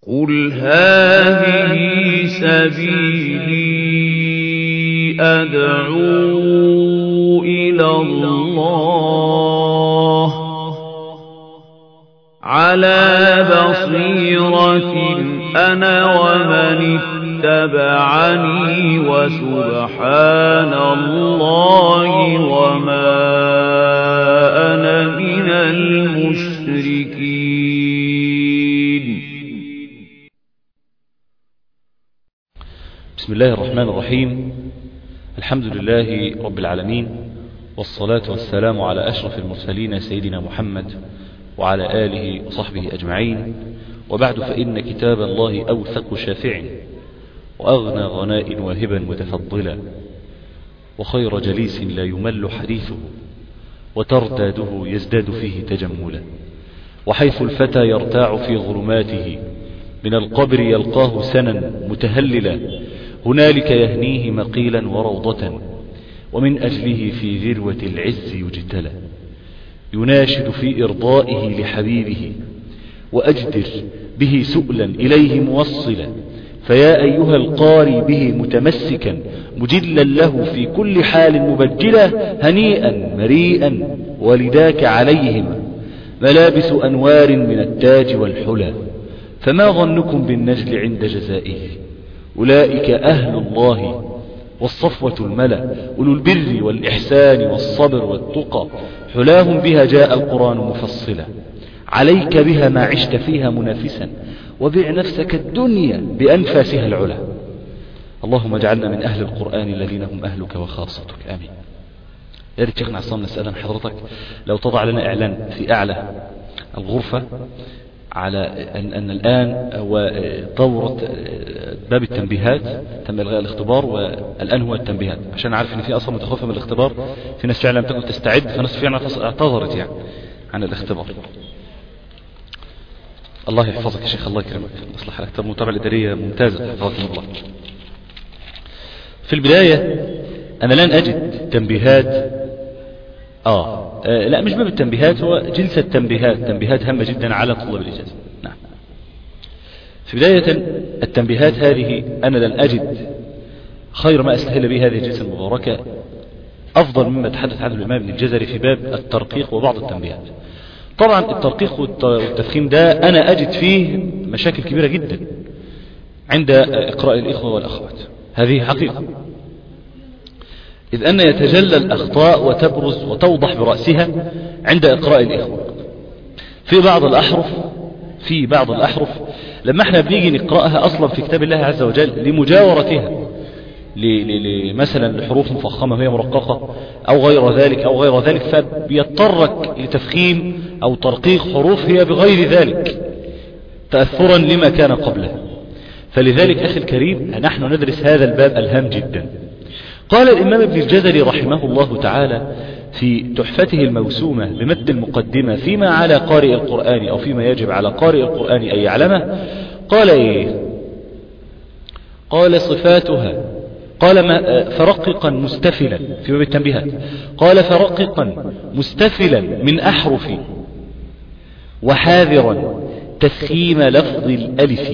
قل هذه سبيلي أدعو إلى الله على بصيرة أنا ومن اتبعني وسبحان الله وما أنا من المشركين بسم الله الرحمن الرحيم الحمد لله رب العالمين والصلاة والسلام على أشرف المرسلين سيدنا محمد وعلى آله وصحبه أجمعين وبعد فإن كتاب الله أوثق شافع وأغنى غناء واهبا متفضلا وخير جليس لا يمل حديثه وترداده يزداد فيه تجملا وحيث الفتى يرتاع في ظلماته من القبر يلقاه سنا متهللا هنالك يهنيه مقيلا وروضة ومن أجله في ذروة العز يجتلى يناشد في إرضائه لحبيبه وأجدر به سؤلا إليه موصلا فيا أيها القاري به متمسكا مجلا له في كل حال مبجلا هنيئا مريئا ولداك عليهما ملابس أنوار من التاج والحلى فما ظنكم بالنجل عند جزائه أولئك أهل الله والصفوة الملا أولو البر والإحسان والصبر والتقى حلاهم بها جاء القرآن مفصلا عليك بها ما عشت فيها منافسا وبع نفسك الدنيا بأنفاسها العلا اللهم اجعلنا من أهل القرآن الذين هم أهلك وخاصتك آمين يا ريت شيخنا عصام نسأل عن حضرتك لو تضع لنا إعلان في أعلى الغرفة على أن, أن الآن هو دورة باب التنبيهات تم إلغاء الاختبار والآن هو التنبيهات عشان عارف إن في أصلا متخوفة من الاختبار في ناس فعلا لم تكن تستعد في ناس فعلا اعتذرت يعني عن الاختبار الله يحفظك يا شيخ الله يكرمك مصلحة حالك المتابعة الإدارية ممتازة حفظكم الله في البداية أنا لن أجد تنبيهات آه. آه لا مش باب التنبيهات هو جلسة تنبيهات تنبيهات هامة جدا على طلاب الإجازة نعم في بداية التنبيهات هذه أنا لن أجد خير ما أستهل به هذه الجلسة المباركة أفضل مما تحدث عنه الإمام ابن الجزري في باب الترقيق وبعض التنبيهات طبعا الترقيق والتفخيم ده أنا أجد فيه مشاكل كبيرة جدا عند إقراء الإخوة والأخوات هذه حقيقة إذ أن يتجلى الأخطاء وتبرز وتوضح برأسها عند إقراء الإخوة في بعض الأحرف في بعض الأحرف لما احنا بنيجي نقرأها أصلا في كتاب الله عز وجل لمجاورتها مثلا لحروف مفخمة وهي مرققة أو غير ذلك أو غير ذلك فبيضطرك لتفخيم أو ترقيق حروف هي بغير ذلك تأثرا لما كان قبلها فلذلك أخي الكريم نحن ندرس هذا الباب الهام جدا قال الإمام ابن الجزري رحمه الله تعالى في تحفته الموسومة بمد المقدمة فيما على قارئ القرآن أو فيما يجب على قارئ القرآن أن يعلمه قال إيه قال صفاتها قال ما فرققا مستفلا في باب التنبيهات قال فرققا مستفلا من أحرف وحاذرا تسخيم لفظ الألف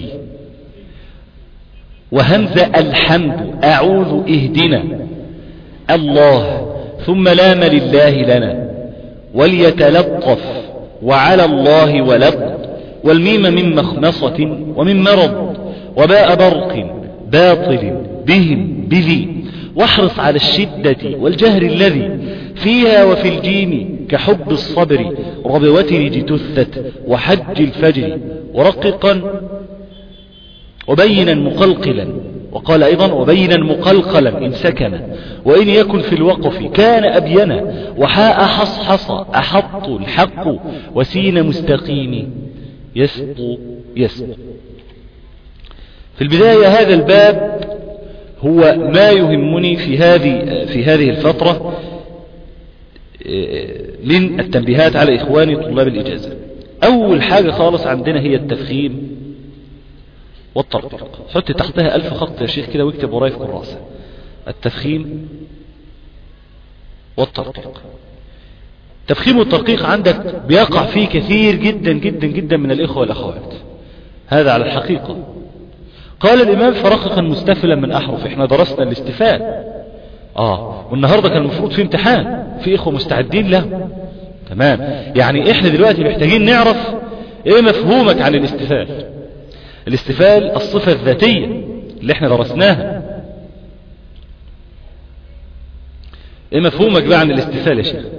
وهمز الحمد أعوذ اهدنا الله ثم لام لله لنا وليتلطف وعلى الله ولق والميم من مخمصة ومن مرض وباء برق باطل بهم بذي واحرص على الشدة والجهر الذي فيها وفي الجيم كحب الصبر ربوة جتثت وحج الفجر ورققا وبينا مقلقلا وقال أيضا وبينا مقلقلا إن سكن وإن يكن في الوقف كان أبينا وحاء حصحص أحط الحق وسين مستقيم يسطو يسطو في البداية هذا الباب هو ما يهمني في هذه في هذه الفترة من التنبيهات على إخواني طلاب الإجازة أول حاجة خالص عندنا هي التفخيم والترقيق حط تحتها ألف خط يا شيخ كده واكتب وراي في كراسة التفخيم والترقيق التفخيم والترقيق عندك بيقع فيه كثير جدا جدا جدا من الإخوة والأخوات هذا على الحقيقة قال الإمام فرققا مستفلا من أحرف احنا درسنا الاستفال اه والنهاردة كان المفروض في امتحان في إخوة مستعدين له تمام يعني احنا دلوقتي محتاجين نعرف ايه مفهومك عن الاستفال الاستفال الصفة الذاتية اللي احنا درسناها ايه مفهومك بقى عن الاستفال يا شيخ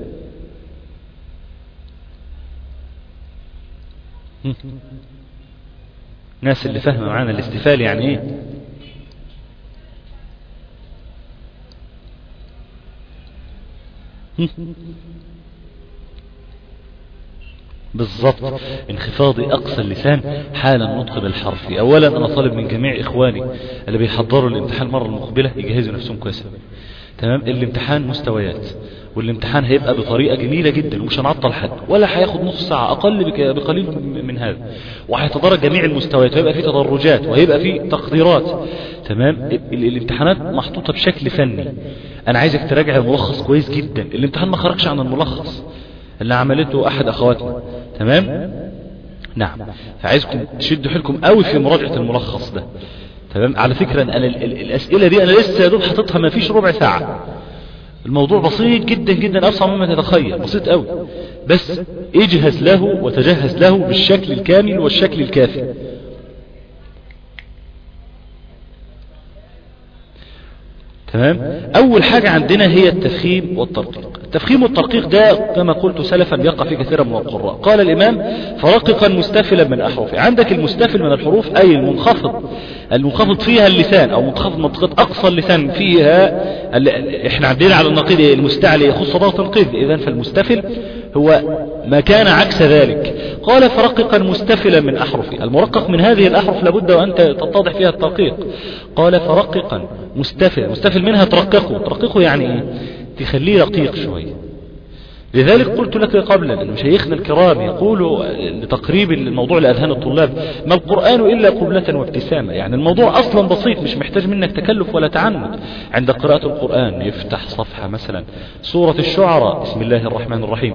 الناس اللي فاهمة معانا الاستفال يعني ايه بالضبط انخفاض أقصى اللسان حال النطق بالحرف أولا أنا طالب من جميع إخواني اللي بيحضروا الامتحان المرة المقبلة يجهزوا نفسهم كويس تمام الامتحان مستويات والامتحان هيبقى بطريقة جميلة جدا ومش هنعطل حد ولا هياخد نص ساعة أقل بك- بقليل من هذا وهيتدرج جميع المستويات وهيبقى فيه تدرجات وهيبقى فيه تقديرات تمام ال- ال- الامتحانات محطوطة بشكل فني أنا عايزك تراجع الملخص كويس جدا الامتحان ما خرجش عن الملخص اللي عملته أحد أخواتنا تمام نعم فعايزكم تشدوا حيلكم قوي في مراجعة الملخص ده تمام على فكرة أنا ال- ال- الأسئلة دي أنا لسه يا دوب حاططها ما فيش ربع ساعة الموضوع بسيط جدا جدا أبسط مما تتخيل بسيط قوي بس اجهز له وتجهز له بالشكل الكامل والشكل الكافي تمام اول حاجة عندنا هي التفخيم والترقيق التفخيم والترقيق ده كما قلت سلفا يقع في كثير من القراء قال الامام فرققا مستفلا من احرفه عندك المستفل من الحروف اي المنخفض المنخفض فيها اللسان او منخفض منطقة اقصى اللسان فيها ال- احنا عندنا على النقيض المستعلي يخص ضغط القذ اذا فالمستفل هو ما كان عكس ذلك قال فرققا مستفلا من احرفه المرقق من هذه الاحرف لابد وان تتضح فيها الترقيق قال فرققا مستفل مستفل منها ترققه ترققه يعني ايه تخليه رقيق شوية لذلك قلت لك قبلا أن مشايخنا الكرام يقولوا لتقريب الموضوع لأذهان الطلاب ما القرآن إلا قبلة وابتسامة يعني الموضوع أصلا بسيط مش محتاج منك تكلف ولا تعنت عند قراءة القرآن يفتح صفحة مثلا سورة الشعراء بسم الله الرحمن الرحيم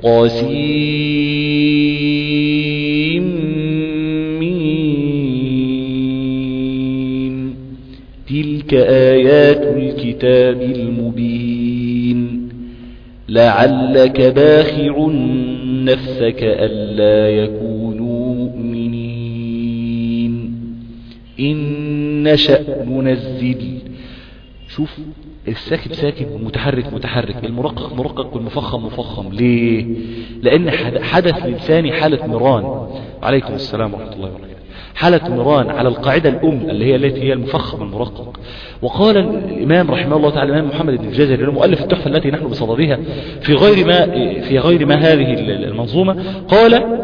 قاسمين تلك آيات الكتاب المبين لعلك باخع نفسك ألا يكونوا مؤمنين إن نشأ ننزل شوف الساكت ساكت والمتحرك متحرك المرقق مرقق والمفخم مفخم ليه لأن حد- حدث لساني حالة مران عليكم السلام ورحمة الله وبركاته حالة مران على القاعدة الأم اللي هي التي هي المفخم المرقق وقال الإمام رحمه الله تعالى الإمام محمد بن الجزري مؤلف التحفة التي نحن بصددها في غير ما في غير ما هذه المنظومة قال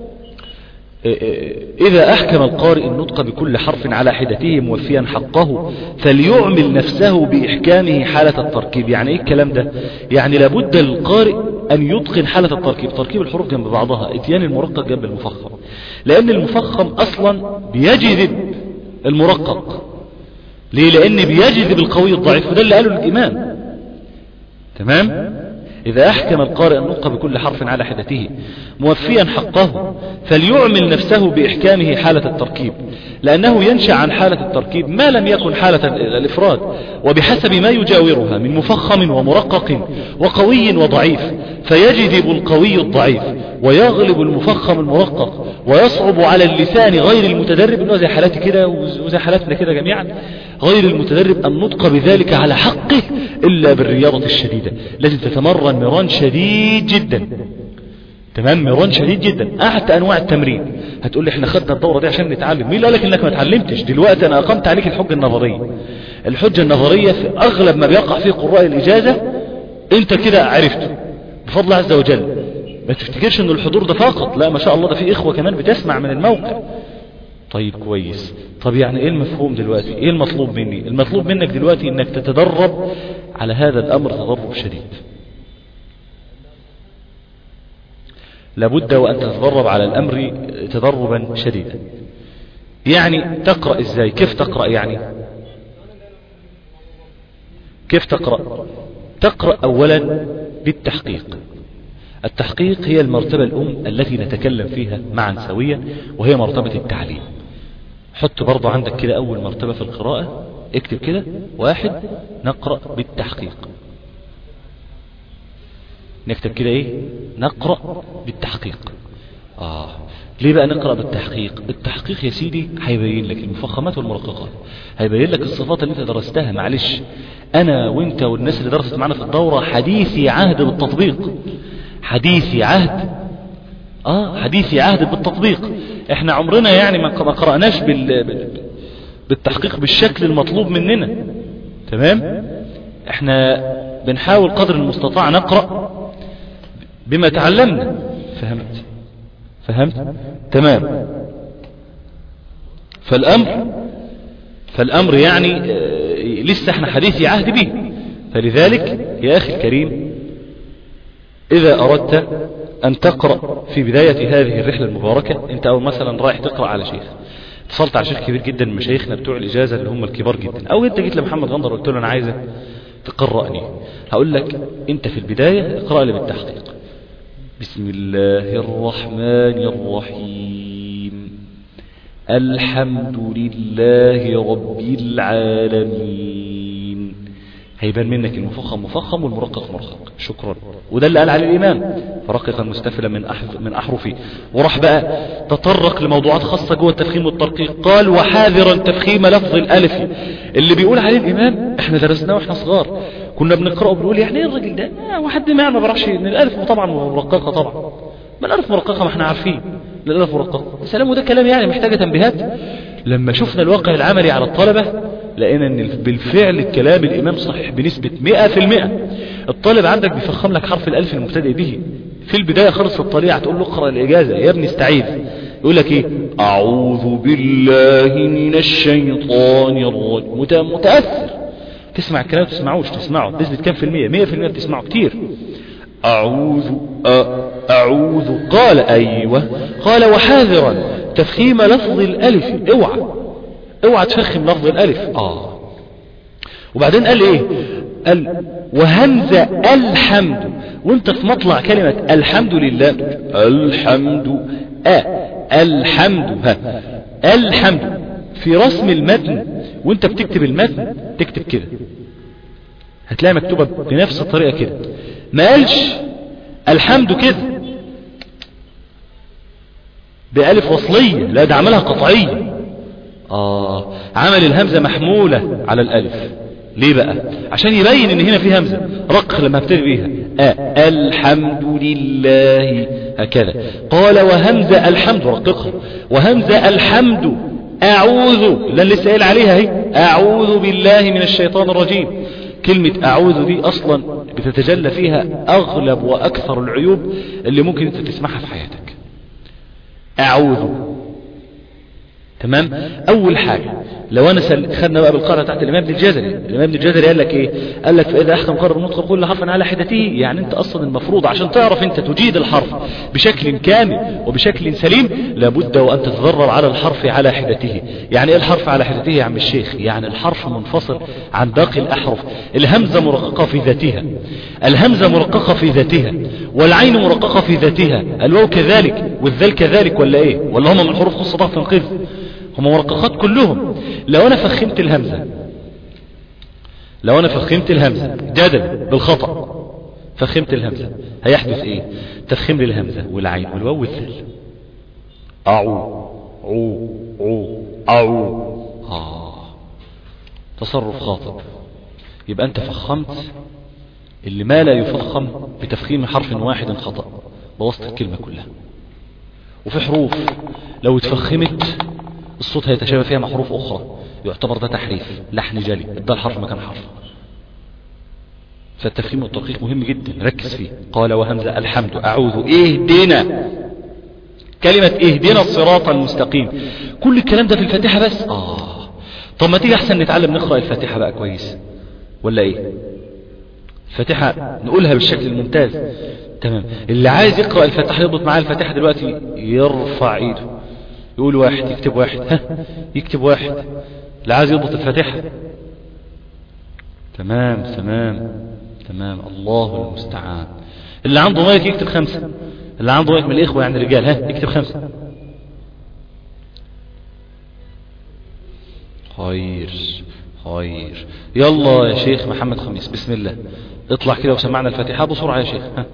إذا أحكم القارئ النطق بكل حرف على حدته موفيا حقه فليعمل نفسه بإحكامه حالة التركيب يعني إيه الكلام ده يعني لابد للقارئ أن يتقن حالة التركيب تركيب الحروف جنب بعضها اتيان المرقق جنب المفخم لأن المفخم أصلا بيجذب المرقق ليه لأن بيجذب القوي الضعيف وده اللي قاله الإمام تمام إذا أحكم القارئ النطق بكل حرف على حدته موفيا حقه فليعمل نفسه بإحكامه حالة التركيب لأنه ينشأ عن حالة التركيب ما لم يكن حالة الإفراد وبحسب ما يجاورها من مفخم ومرقق وقوي وضعيف فيجذب القوي الضعيف ويغلب المفخم المرقق ويصعب على اللسان غير المتدرب انه زي حالاتي كده وزي حالاتنا كده جميعا غير المتدرب النطق بذلك على حقه إلا بالرياضة الشديدة لازم تتمرن مران شديد جدا تمام مران شديد جدا أحد أنواع التمرين هتقول لي احنا خدنا الدورة دي عشان نتعلم مين قال لك انك ما اتعلمتش دلوقتي انا اقمت عليك الحجة النظرية الحجة النظرية في اغلب ما بيقع فيه قراء الاجازة انت كده عرفته بفضل الله عز وجل ما تفتكرش ان الحضور ده فقط لا ما شاء الله ده في اخوة كمان بتسمع من الموقع طيب كويس طب يعني ايه المفهوم دلوقتي ايه المطلوب مني المطلوب منك دلوقتي انك تتدرب على هذا الامر تدرب شديد لابد وان تتدرب على الامر تدربا شديدا يعني تقرأ ازاي كيف تقرأ يعني كيف تقرأ تقرأ اولا بالتحقيق التحقيق هي المرتبة الأم التي نتكلم فيها معا سويا وهي مرتبة التعليم حط برضو عندك كده أول مرتبة في القراءة اكتب كده واحد نقرأ بالتحقيق نكتب كده ايه نقرأ بالتحقيق آه ليه بقى نقرأ بالتحقيق التحقيق يا سيدي هيبين لك المفخمات والمرققات هيبين لك الصفات اللي انت درستها معلش انا وانت والناس اللي درست معانا في الدورة حديثي عهد بالتطبيق حديثي عهد اه حديثي عهد بالتطبيق احنا عمرنا يعني ما قرأناش بال... بالتحقيق بالشكل المطلوب مننا تمام احنا بنحاول قدر المستطاع نقرأ بما تعلمنا فهمت فهمت تمام فالأمر فالأمر يعني آه، لسه احنا حديثي عهد به فلذلك يا أخي الكريم إذا أردت أن تقرأ في بداية هذه الرحلة المباركة أنت أو مثلا رايح تقرأ على شيخ اتصلت على شيخ كبير جدا من مشايخنا بتوع الإجازة اللي هم الكبار جدا أو أنت جيت لمحمد غندر وقلت له أنا عايزك تقرأني هقول لك أنت في البداية اقرأ لي بالتحقيق بسم الله الرحمن الرحيم الحمد لله رب العالمين هيبان منك المفخم مفخم والمرقق مرقق شكرا وده اللي قال عليه الإمام فرققا مستفلا من أحرف من أحرفه وراح بقى تطرق لموضوعات خاصة جوه التفخيم والترقيق قال وحاذرا تفخيم لفظ الألف اللي بيقول عليه الإمام احنا درسناه واحنا صغار كنا بنقرأه بنقول يعني ايه الراجل ده آه واحد ما ما بيعرفش ان الألف طبعا مرققة طبعا ما الألف مرققة ما احنا عارفين الألف مرققة سلام وده كلام يعني محتاجة تنبيهات لما شفنا الواقع العملي على الطلبة لقينا ان بالفعل الكلام الامام صحيح بنسبة 100% الطالب عندك بيفخم لك حرف الالف المبتدئ به في البداية خالص في الطريقة تقول له اقرأ الإجازة يا ابني استعيذ يقول لك ايه أعوذ بالله من الشيطان الرجيم مت- متأثر تسمع الكلام ما تسمعوش تسمعه نسبة كام في المية مية في المية بتسمعه كتير أعوذ أ- أعوذ قال أيوة قال وحاذرا تفخيم لفظ الألف اوعى اوعى تفخم لفظ الألف آه وبعدين قال ايه قال وهمزة الحمد وانت في مطلع كلمة الحمد لله الحمد أ الحمد ها الحمد في رسم المتن وانت بتكتب المتن تكتب كده هتلاقي مكتوبة بنفس الطريقة كده ما قالش الحمد كده بألف وصلية لا ده عملها قطعية آه عمل الهمزة محمولة على الألف ليه بقى عشان يبين ان هنا في همزة رق لما ابتدي بيها آه الحمد لله هكذا قال وهمزة الحمد رققها وهمزة الحمد أعوذ اللي لسه قايل عليها هي أعوذ بالله من الشيطان الرجيم كلمة أعوذ دي أصلا بتتجلى فيها أغلب وأكثر العيوب اللي ممكن أنت تسمعها في حياتك أعوذ تمام اول حاجة لو انا سل... خدنا بقى بالقراءة تحت الامام ابن الجزري الامام ابن الجزري قال لك ايه قال لك فاذا احكم قرر النطق كل حرف على حدته يعني انت اصلا المفروض عشان تعرف انت تجيد الحرف بشكل كامل وبشكل سليم لابد وان تتدرب على الحرف على حدته يعني ايه الحرف على حدته يا عم الشيخ يعني الحرف منفصل عن باقي الاحرف الهمزة مرققة في ذاتها الهمزة مرققة في ذاتها والعين مرققة في ذاتها الواو كذلك والذال كذلك ولا ايه ولا هم من حروف خاصة ضغط انقذ هم مرققات كلهم لو انا فخمت الهمزة لو انا فخمت الهمزة جدل بالخطأ فخمت الهمزة هيحدث ايه تفخيم للهمزة والعين والواو والذال اعو عو عو اعو آه. تصرف خاطئ يبقى انت فخمت اللي ما لا يفخم بتفخيم حرف واحد خطأ بوسط الكلمة كلها وفي حروف لو اتفخمت الصوت هيتشابه فيها مع حروف أخرى يعتبر ده تحريف لحن جلي ده الحرف مكان حرف فالتفخيم والتدقيق مهم جدا ركز فيه قال وهمزة الحمد أعوذ اهدنا كلمة اهدنا الصراط المستقيم كل الكلام ده في الفاتحة بس آه طب ما تيجي أحسن نتعلم نقرأ الفاتحة بقى كويس ولا ايه الفاتحة نقولها بالشكل الممتاز تمام اللي عايز يقرأ الفاتحة يضبط معاه الفاتحة دلوقتي يرفع ايده يقول واحد يكتب واحد ها يكتب واحد اللي عايز يضبط الفاتحة تمام تمام تمام الله المستعان اللي عنده مايك يكتب خمسة اللي عنده مايك من الإخوة يعني الرجال ها يكتب خمسة خير خير يلا يا شيخ محمد خميس بسم الله اطلع كده وسمعنا الفاتحة بسرعة يا شيخ ها.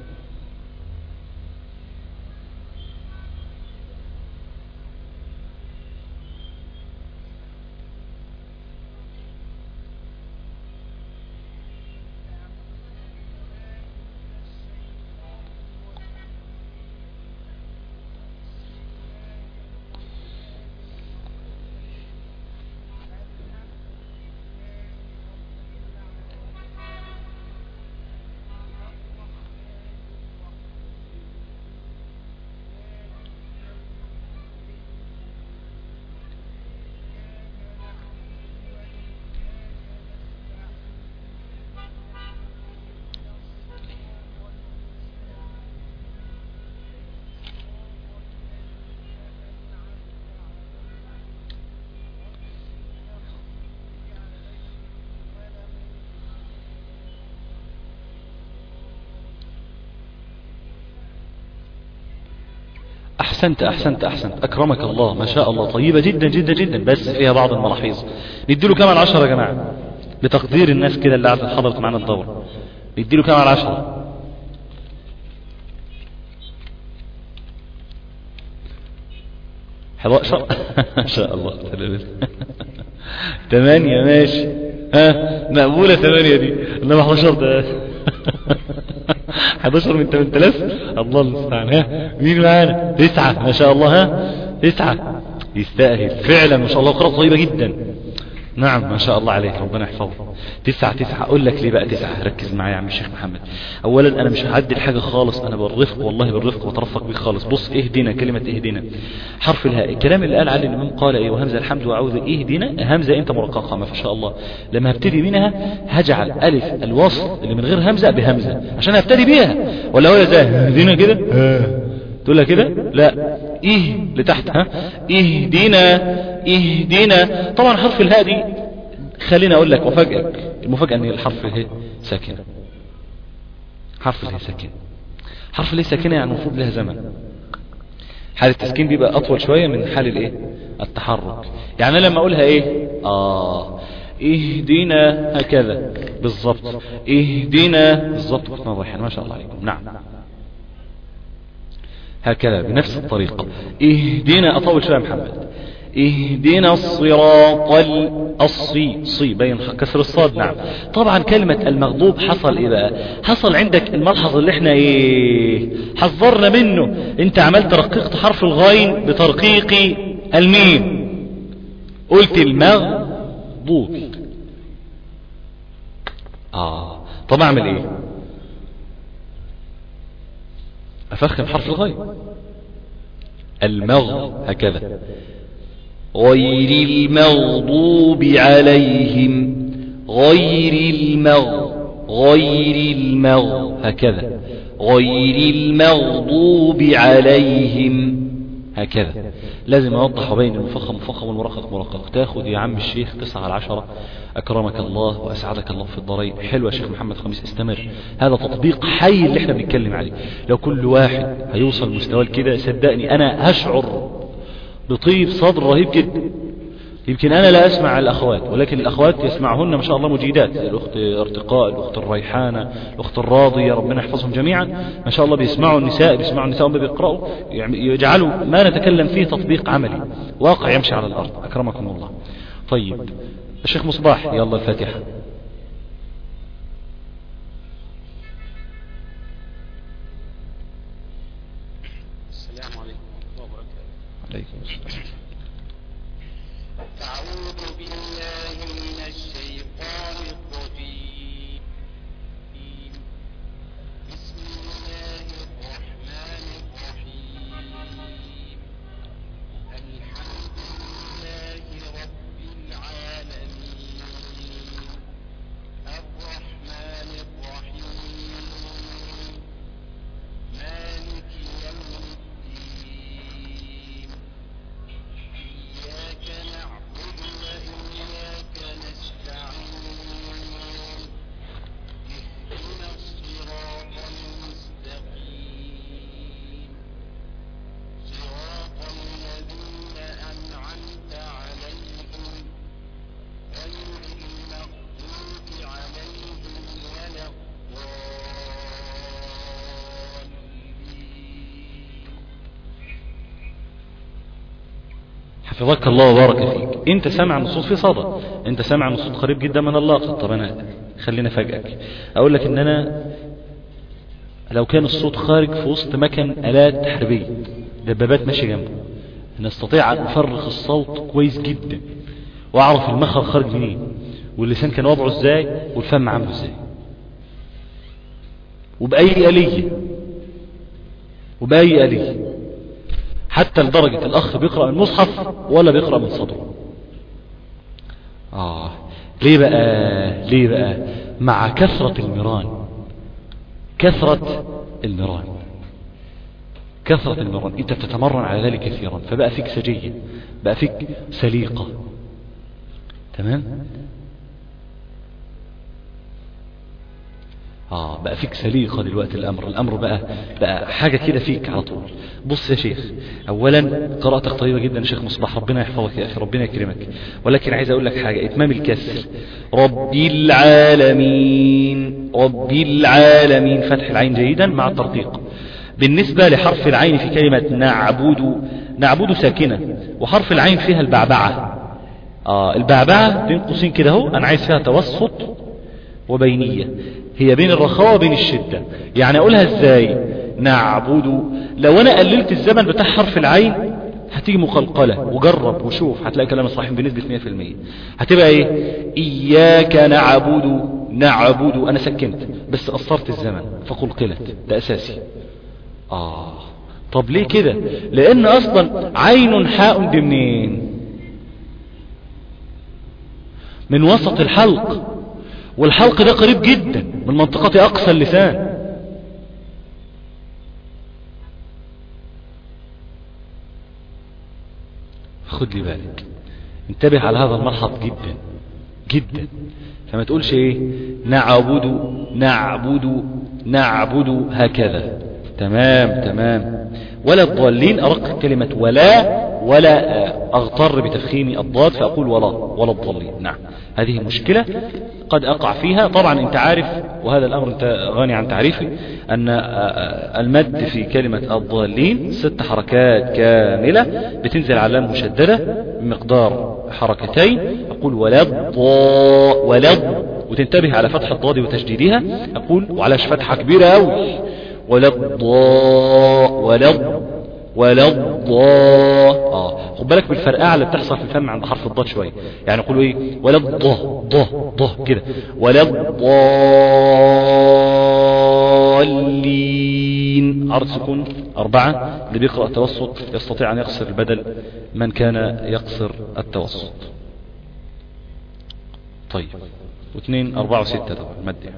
أحسنت أحسنت أحسنت أكرمك الله ما شاء الله طيبة جدا جدا جدا بس فيها بعض الملاحظ نديله كمان عشرة يا جماعة بتقدير الناس كده اللي قاعدة حضرت معانا الدورة نديله كمان عشرة حداشر ما شاء الله ثمانية ماشي ها مقبولة ثمانية دي انما 11 ده 11 من 8000 الله المستعان ها مين معانا تسعة ما شاء الله ها تسعة يستاهل فعلا ما شاء الله قراءة طيبة جدا نعم ما شاء الله عليك ربنا يحفظك تسعة تسعة أقول لك ليه بقى تسعة ركز معايا يا عم الشيخ محمد أولا أنا مش هعدل حاجة خالص أنا بالرفق والله بالرفق وترفق بيك خالص بص اهدنا كلمة اهدنا حرف الهاء الكلام اللي قال عليه الإمام قال إيه وهمزة الحمد وأعوذ اهدنا همزة أنت مرققة ما شاء الله لما هبتدي منها هجعل ألف الوصل اللي من غير همزة بهمزة عشان هبتدي بيها ولا هو زي اهدنا كده تقول لها كده لا ايه لتحت ها اهدنا اهدنا طبعا حرف الهاء دي خليني اقول لك وفاجئك المفاجاه ان الحرف اله ساكن حرف اله ساكن حرف اله ساكنه يعني المفروض لها زمن حال التسكين بيبقى اطول شويه من حال الايه التحرك يعني أنا لما اقولها ايه اه اهدنا هكذا بالظبط اهدنا بالظبط واضح ما شاء الله عليكم نعم هكذا بنفس الطريقة اهدنا أطول شوية محمد اهدنا الصراط الصي صي بين كسر الصاد نعم طبعا كلمة المغضوب حصل ايه بقى حصل عندك الملحظ اللي احنا ايه حذرنا منه انت عملت رقيقة حرف الغين بترقيق الميم قلت المغضوب اه طب اعمل ايه أفخم حرف الغين المغ هكذا غير المغضوب عليهم غير المغ غير المغ هكذا غير المغضوب عليهم هكذا لازم اوضح بين المفخم مفخم والمرقق مرقق تاخد يا عم الشيخ تسعة على عشرة اكرمك الله واسعدك الله في الدارين حلو يا شيخ محمد خميس استمر هذا تطبيق حي اللي احنا بنتكلم عليه لو كل واحد هيوصل مستوى كده صدقني انا هشعر بطيب صدر رهيب جدا يمكن انا لا اسمع الاخوات ولكن الاخوات يسمعهن ما شاء الله مجيدات الاخت ارتقاء الاخت الريحانه الاخت الراضيه ربنا يحفظهم جميعا ما شاء الله بيسمعوا النساء بيسمعوا النساء وهم بيقراوا يعني يجعلوا ما نتكلم فيه تطبيق عملي واقع يمشي على الارض اكرمكم الله طيب الشيخ مصباح يلا الفاتحه السلام عليكم ورحمة الله وبركاته عليكم السلام أعوذ بالله من الشيطان الرجيم بسم الله الرحمن الرحيم الحمد لله رب العالمين الرحمن الرحيم مالك يوم الدين إياك نعبد وإياك نستعين حفظك الله وبارك فيك انت سامع ان الصوت فيه صدى انت سامع ان الصوت قريب جدا من اللاقط طب انا خلينا افاجئك اقول لك ان انا لو كان الصوت خارج في وسط مكان الات تحريبيه دبابات ماشيه جنبه نستطيع ان نفرغ الصوت كويس جدا واعرف المخرج خارج منين واللسان كان وضعه ازاي والفم عامله ازاي وبأي آلية وبأي آلية حتى لدرجة الأخ بيقرأ من المصحف ولا بيقرأ من صدره آه ليه بقى ليه بقى مع كثرة المران كثرة المران كثرة المران انت بتتمرن على ذلك كثيرا فبقى فيك سجية بقى فيك سليقة تمام اه بقى فيك سليقة دلوقتي الامر الامر بقى بقى حاجة كده فيك على طول بص يا شيخ اولا قراءتك طيبة جدا يا شيخ مصباح ربنا يحفظك يا اخي ربنا يكرمك ولكن عايز اقول لك حاجة اتمام الكسر رب العالمين رب العالمين فتح العين جيدا مع الترقيق بالنسبة لحرف العين في كلمة نعبد نعبد ساكنة وحرف العين فيها البعبعة آه البعبعة بين قوسين كده اهو انا عايز فيها توسط وبينية هي بين الرخاء وبين الشدة يعني اقولها ازاي نعبد لو انا قللت الزمن بتاع حرف العين هتيجي مقلقلة وجرب وشوف هتلاقي كلام الصحيح بنسبة 100% هتبقى ايه اياك نعبد نعبد انا سكنت بس قصرت الزمن فقلقلت ده اساسي اه طب ليه كده لان اصلا عين حاء دي منين من وسط الحلق والحلق ده قريب جدا من منطقة اقصى اللسان خد لي بالك انتبه على هذا الملحظ جدا جدا فما تقولش ايه نعبد نعبد نعبد هكذا تمام تمام ولا الضالين أرق كلمة ولا ولا أغتر بتفخيم الضاد فأقول ولا ولا الضالين نعم هذه مشكلة قد أقع فيها طبعا أنت عارف وهذا الأمر أنت غني عن تعريفه أن المد في كلمة الضالين ست حركات كاملة بتنزل على اللام مشددة بمقدار حركتين أقول ولا الضاء ولا وتنتبه على فتح الضاد وتشديدها أقول وعلى فتحة كبيرة أوي ولا الضاء ولا ولا الضاء اه خد بالك بالفرقعه اللي بتحصل في الفم عند حرف الضاد شويه يعني يقولوا ايه ولا الضاء ضاء ضاء كده ولا الضالين عرض سكون أربعة اللي بيقرأ التوسط يستطيع أن يقصر البدل من كان يقصر التوسط طيب واثنين أربعة وستة طبعا مد يعني.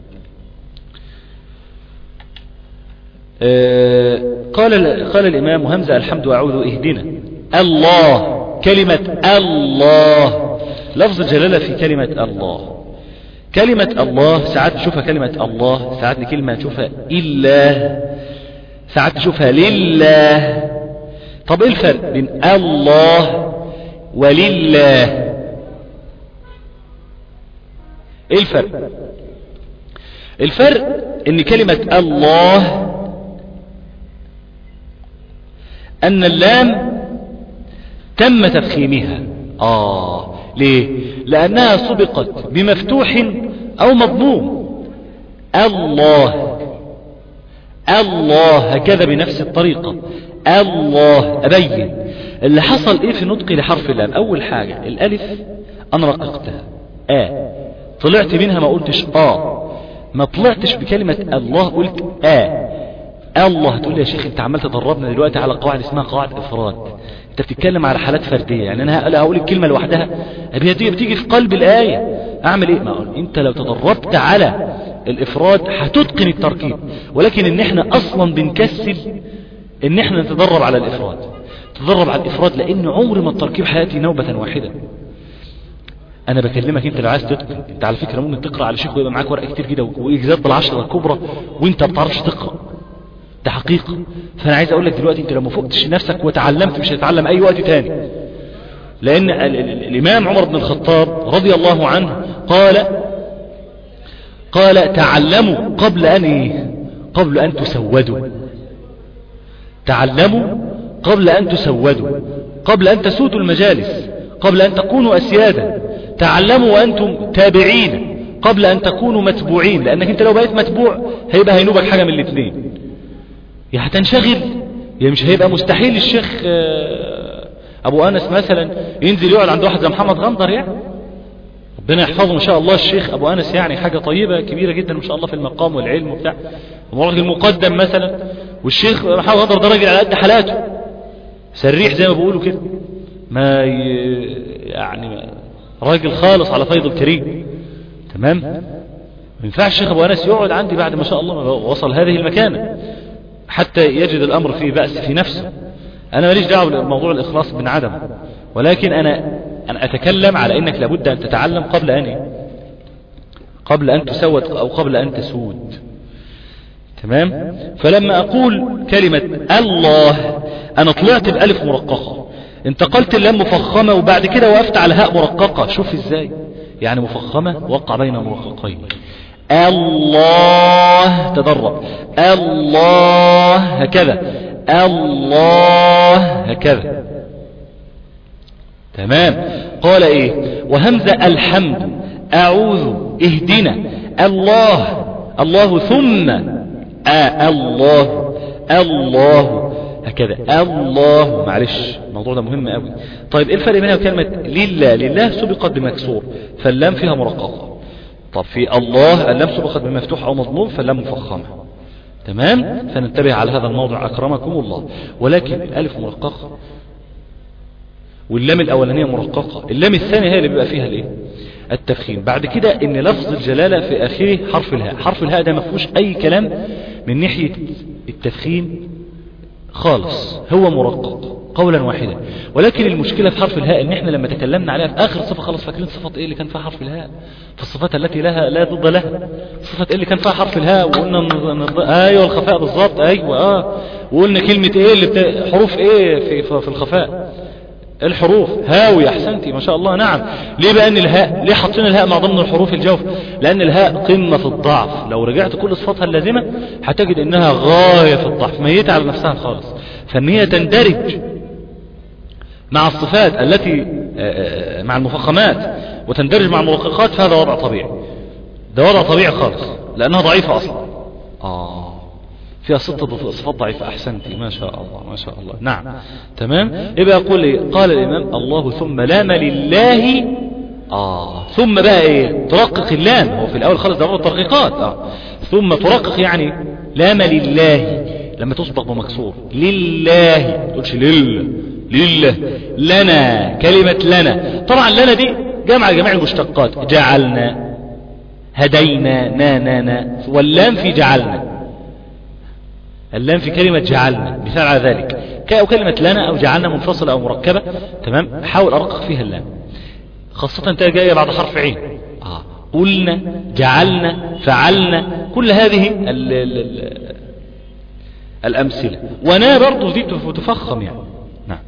آه قال قال الإمام همزة الحمد وأعوذ اهدنا الله كلمة الله لفظ الجلالة في كلمة الله كلمة الله ساعات تشوفها كلمة الله ساعات كلمة تشوفها إلا ساعات تشوفها لله طب ايه الفرق بين الله ولله ايه الفرق الفرق ان كلمة الله أن اللام تم تفخيمها آه ليه لأنها سبقت بمفتوح أو مضموم الله الله هكذا بنفس الطريقة الله أبين اللي حصل إيه في نطقي لحرف اللام أول حاجة الألف أنا رققتها آه طلعت منها ما قلتش آه ما طلعتش بكلمة الله قلت آه الله تقول لي يا شيخ انت عمال تدربنا دلوقتي على قواعد اسمها قواعد افراد انت بتتكلم على حالات فرديه يعني انا هقول الكلمه لوحدها هي دي بتيجي في قلب الايه اعمل ايه ما أقول انت لو تدربت على الافراد هتتقن التركيب ولكن ان احنا اصلا بنكسل ان احنا نتدرب على الافراد تدرب على الافراد لان عمر ما التركيب حياتي نوبه واحده انا بكلمك انت لو عايز تتقن انت على فكره ممكن تقرا على شيخ ويبقى معاك ورقه كتير كده واجازات بالعشره الكبرى وانت ما بتعرفش تقرا ده حقيقة فأنا عايز أقول لك دلوقتي أنت لو ما فقتش نفسك وتعلمت مش هتتعلم أي وقت تاني لأن ال ال الإمام عمر بن الخطاب رضي الله عنه قال قال تعلموا قبل أن إيه قبل أن تسودوا تعلموا قبل أن تسودوا قبل أن تسودوا المجالس قبل أن تكونوا أسيادا تعلموا وأنتم تابعين قبل أن تكونوا متبوعين لأنك أنت لو بقيت متبوع هيبقى هينوبك حاجة من الاثنين يا هتنشغل يا مش هيبقى مستحيل الشيخ آه، أبو أنس مثلا ينزل يقعد عند واحد زي محمد غندر يعني ربنا يحفظه ما شاء الله الشيخ أبو أنس يعني حاجة طيبة كبيرة جدا ما شاء الله في المقام والعلم وبتاع راجل مقدم مثلا والشيخ محمد غندر ده راجل على قد حالاته سريح زي ما بيقولوا كده ما ي... يعني راجل خالص على فيض الكريم تمام ما ينفعش الشيخ ابو انس يقعد عندي بعد ما شاء الله ما وصل هذه المكانه حتى يجد الامر فيه باس في نفسه انا ماليش دعوه بموضوع الاخلاص من عدم ولكن انا انا اتكلم على انك لابد ان تتعلم قبل ان قبل ان تسود او قبل ان تسود تمام فلما اقول كلمة الله انا طلعت بألف مرققة انتقلت اللام مفخمة وبعد كده وقفت على هاء مرققة شوف ازاي يعني مفخمة وقع بين مرققين الله تدرب الله هكذا الله هكذا تمام قال ايه وهمزة الحمد اعوذ اهدنا الله الله ثم آه الله الله هكذا الله معلش الموضوع ده مهم قوي طيب ايه الفرق بينها وكلمة لله لله سبقت بمكسور فاللام فيها مرققة طب في الله اللام سبقت بمفتوح او مضموم فاللام مفخمة تمام فننتبه على هذا الموضوع اكرمكم الله ولكن الالف مرققة واللام الاولانية مرققة اللام الثانية هي اللي بيبقى فيها الايه التفخيم بعد كده ان لفظ الجلالة في اخره حرف الهاء حرف الهاء ده ما فيهوش اي كلام من ناحية التفخيم خالص هو مرقق قولا واحدا ولكن المشكلة في حرف الهاء ان احنا لما تكلمنا عليها في اخر صفة خلاص فاكرين صفة ايه اللي كان فيها حرف الهاء فالصفات التي لها لا ضد لها صفة ايه اللي كان فيها حرف الهاء وقلنا نض... ايوه الخفاء بالظبط ايوه اه وقلنا كلمة ايه اللي بت... حروف ايه في, في الخفاء الحروف هاوي احسنتي ما شاء الله نعم ليه بقى ان الهاء ليه حاطين الهاء مع ضمن الحروف الجوف لان الهاء قمة في الضعف لو رجعت كل صفاتها اللازمة هتجد انها غاية في الضعف ميتة على نفسها خالص فان هي تندرج مع الصفات التي مع المفخمات وتندرج مع المرققات فهذا وضع طبيعي ده وضع طبيعي خالص لانها ضعيفة اصلا اه فيها ستة صفات ضعيفة أحسنتي ما شاء الله ما شاء الله نعم تمام يبقى يقول لي قال الإمام الله ثم لام لله آه ثم بقى إيه ترقق اللام هو في الأول خالص ده هو الترقيقات آه ثم ترقق يعني لام لله لما تسبق بمكسور لله تقولش لله لله لنا كلمة لنا طبعا لنا دي جمع جميع المشتقات جعلنا هدينا نا نا نا واللام في جعلنا اللام في كلمة جعلنا مثال على ذلك أو كلمة لنا أو جعلنا منفصلة أو مركبة تمام حاول أرقق فيها اللام خاصة أنت جاية بعد حرف عين آه. قلنا جعلنا فعلنا كل هذه ال ال ال الأمثلة ونا برضو دي تفخم يعني نعم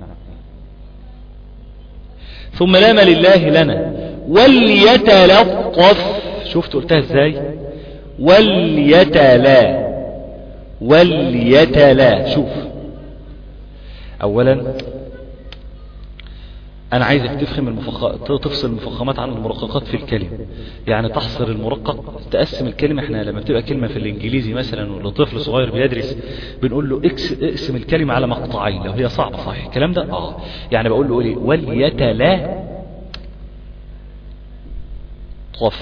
ثم لام لله لنا وليتلطف شفت قلتها ازاي وليتلا وليتلا شوف اولا انا عايزك تفهم المفخ... تفصل المفخمات عن المرققات في الكلمة يعني تحصر المرقق تقسم الكلمة احنا لما بتبقى كلمة في الانجليزي مثلا ولطفل صغير بيدرس بنقول له اكس... اقسم الكلمة على مقطعين لو هي صعبة صحيح الكلام ده اه يعني بقول له ايه وليتلا طف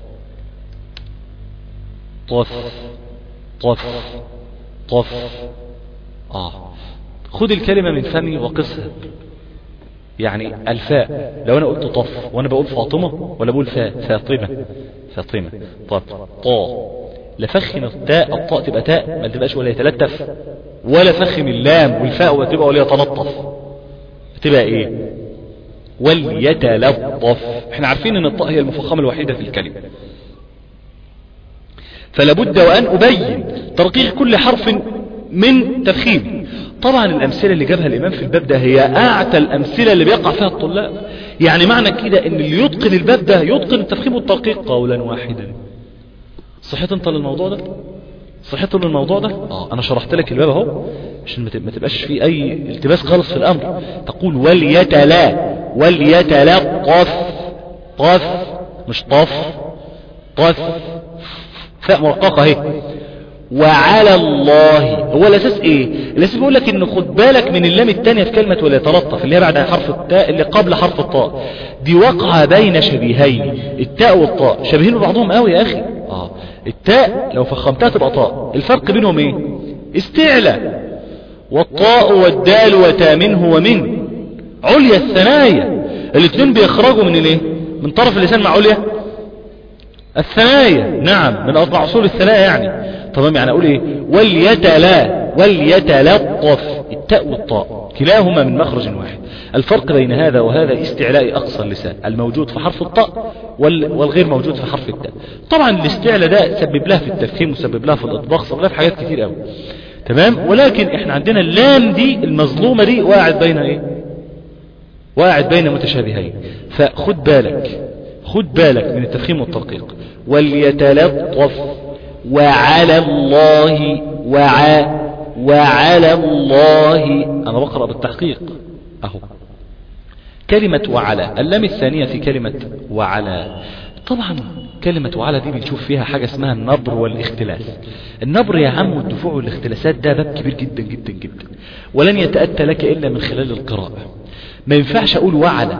طف طف طف اه خد الكلمة من فمي وقسها يعني الفاء لو انا قلت طف وانا بقول فاطمة ولا بقول فاء فاطمة فاطمة طب طا لفخم التاء الطاء تبقى تاء ما تبقاش ولا يتلتف ولا فخم اللام والفاء وتبقى ولا يتلطف تبقى ايه وليتلطف احنا عارفين ان الطاء هي المفخمة الوحيدة في الكلمة فلابد وأن أبين ترقيق كل حرف من تفخيم طبعا الأمثلة اللي جابها الإمام في الباب ده هي أعتى الأمثلة اللي بيقع فيها الطلاب يعني معنى كده أن اللي يتقن الباب ده يتقن التفخيم والترقيق قولا واحدا صحيت انت للموضوع ده صحيت للموضوع ده آه أنا شرحت لك الباب اهو عشان ما تب- ما تبقاش في اي التباس خالص في الامر تقول وليتلا وليتلطف طف مش طف طف فاء مرققة اهي وعلى الله هو الاساس ايه الاساس بيقول لك ان خد بالك من اللام الثانيه في كلمه ولا يتلطف اللي هي بعد حرف التاء اللي قبل حرف الطاء دي وقعه بين شبيهين التاء والطاء شبيهين ببعضهم قوي يا اخي اه التاء لو فخمتها تبقى طاء الفرق بينهم ايه استعلى والطاء والدال وتا منه ومن عليا الثنايا الاثنين بيخرجوا من الايه من طرف اللسان مع عليا الثنايا نعم من أربع أصول الثنايا يعني تمام يعني أقول إيه وليتلا وليتلطف التاء والطاء كلاهما من مخرج واحد الفرق بين هذا وهذا استعلاء أقصى اللسان الموجود في حرف الطاء وال- والغير موجود في حرف التاء طبعا الاستعلاء ده سبب لها في التفخيم وسبب لها في الإطباق سبب لها في حاجات كتير قوي تمام ولكن احنا عندنا اللام دي المظلومة دي وقعت بين ايه وقعت بين متشابهين فخد بالك خد بالك من التفخيم والترقيق وليتلطف وعلى الله وع وعلى الله أنا بقرأ بالتحقيق أهو كلمة وعلى اللام الثانية في كلمة وعلى طبعا كلمة وعلى دي بنشوف فيها حاجة اسمها النبر والاختلاس النبر يا عم والدفوع والاختلاسات ده باب كبير جدا جدا جدا ولن يتأتى لك إلا من خلال القراءة ما ينفعش أقول وعلى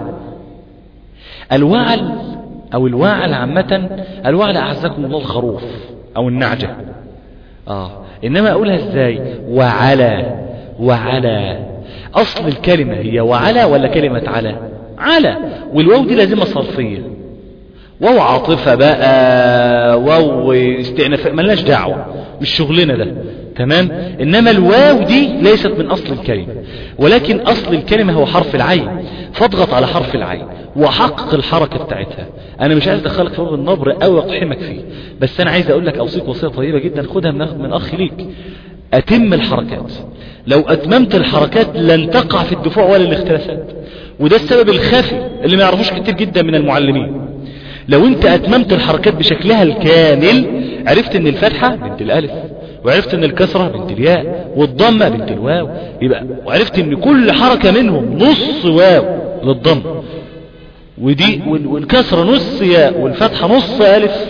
الوعل أو الواعل عامة الوعل أعزكم الله الخروف أو النعجة آه إنما أقولها إزاي وعلى وعلى أصل الكلمة هي وعلى ولا كلمة على على والواو دي لازمة صرفية واو عاطفة بقى واو استئناف ملناش دعوة مش شغلنا ده تمام انما الواو دي ليست من اصل الكلمة ولكن اصل الكلمة هو حرف العين فاضغط على حرف العين وحقق الحركة بتاعتها انا مش عايز ادخلك في باب النبر او اقحمك فيه بس انا عايز اقول لك اوصيك وصية طيبة جدا خدها من, من اخ ليك اتم الحركات لو اتممت الحركات لن تقع في الدفوع ولا الاختلافات وده السبب الخفي اللي ما يعرفوش كتير جدا من المعلمين لو انت اتممت الحركات بشكلها الكامل عرفت ان الفتحة بنت الالف وعرفت ان الكسرة بنت الياء والضمة بنت الواو يبقى وعرفت ان كل حركة منهم نص واو للضم ودي وال- والكسرة نص ياء والفتحة نص الف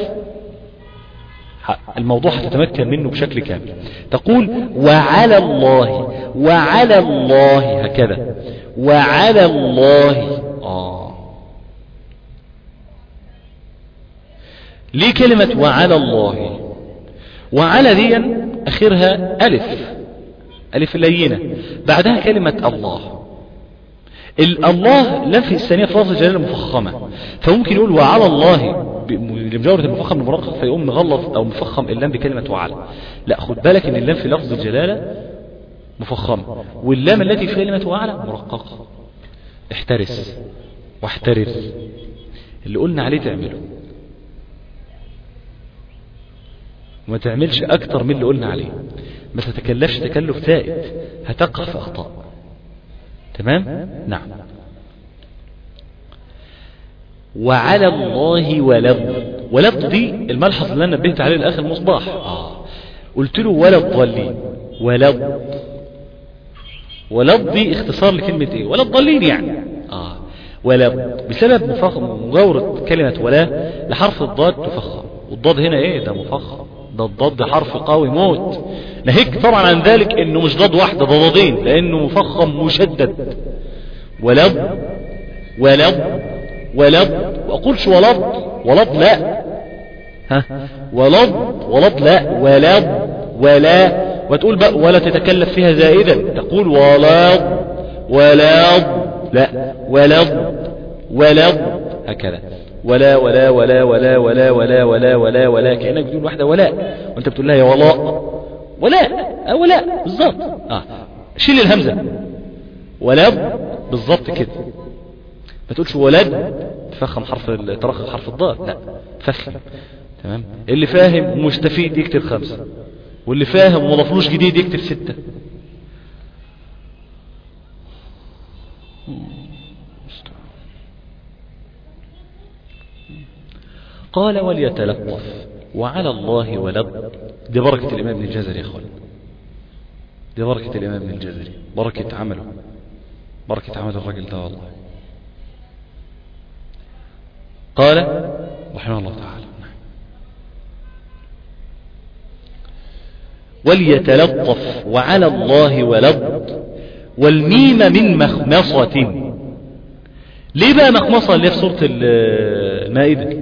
ح- الموضوع هتتمكن منه بشكل كامل تقول وعلى الله وعلى الله هكذا وعلى الله آه ليه كلمة وعلى الله وعلى دي اخرها الف الف لينة بعدها كلمة الله ال- الله لم في الثانية في لفظ الجلالة مفخمة فممكن يقول وعلى الله ب- لمجاورة المفخم المرقق فيقوم مغلط او مفخم اللام بكلمة وعلى لا خد بالك ان اللام في لفظ الجلالة مفخمة واللام التي في كلمة وعلى مرققة احترس واحترس اللي قلنا عليه تعمله وما تعملش اكتر من اللي قلنا عليه ما تتكلفش تكلف زائد هتقع في اخطاء تمام نعم وعلى الله ولض ولض دي الملحظ اللي انا نبهت عليه الاخر المصباح آه. قلت له ولا الضالين ولض ولض دي اختصار لكلمة ايه ولا الضالين يعني آه. ولا بسبب مفخم مجاورة كلمة ولا لحرف الضاد تفخم والضاد هنا ايه ده مفخم ده الضاد ده حرف قوي موت ناهيك طبعا عن ذلك انه مش ضاد واحدة ده ضادين لانه مفخم مشدد ولض ولض ولض واقولش ولض ولض لا ها ولض ولض لا ولض ولا وتقول بقى ولا تتكلف فيها زائدا تقول ولض ولض لا ولض ولض هكذا ولا ولا ولا ولا ولا ولا ولا ولا ولا كأنك بتقول واحدة ولا وانت بتقول لها يا ولاء ولا أو ولا بالظبط اه شيل الهمزة ولد بالظبط كده ما تقولش ولد تفخم حرف ال- ترخم حرف الضاد لا فخم تمام اللي فاهم ومستفيد يكتب خمسة واللي فاهم ومضافلوش جديد يكتب ستة قال وليتلطف وعلى الله ولد دي بركة الإمام ابن الجزري يا أخوان دي بركة الإمام ابن الجزري بركة عمله بركة عمل الرجل ده والله قال رحمه الله تعالى وليتلطف وعلى الله ولض والميم من مخمصة ليه بقى مخمصة اللي في سورة المائدة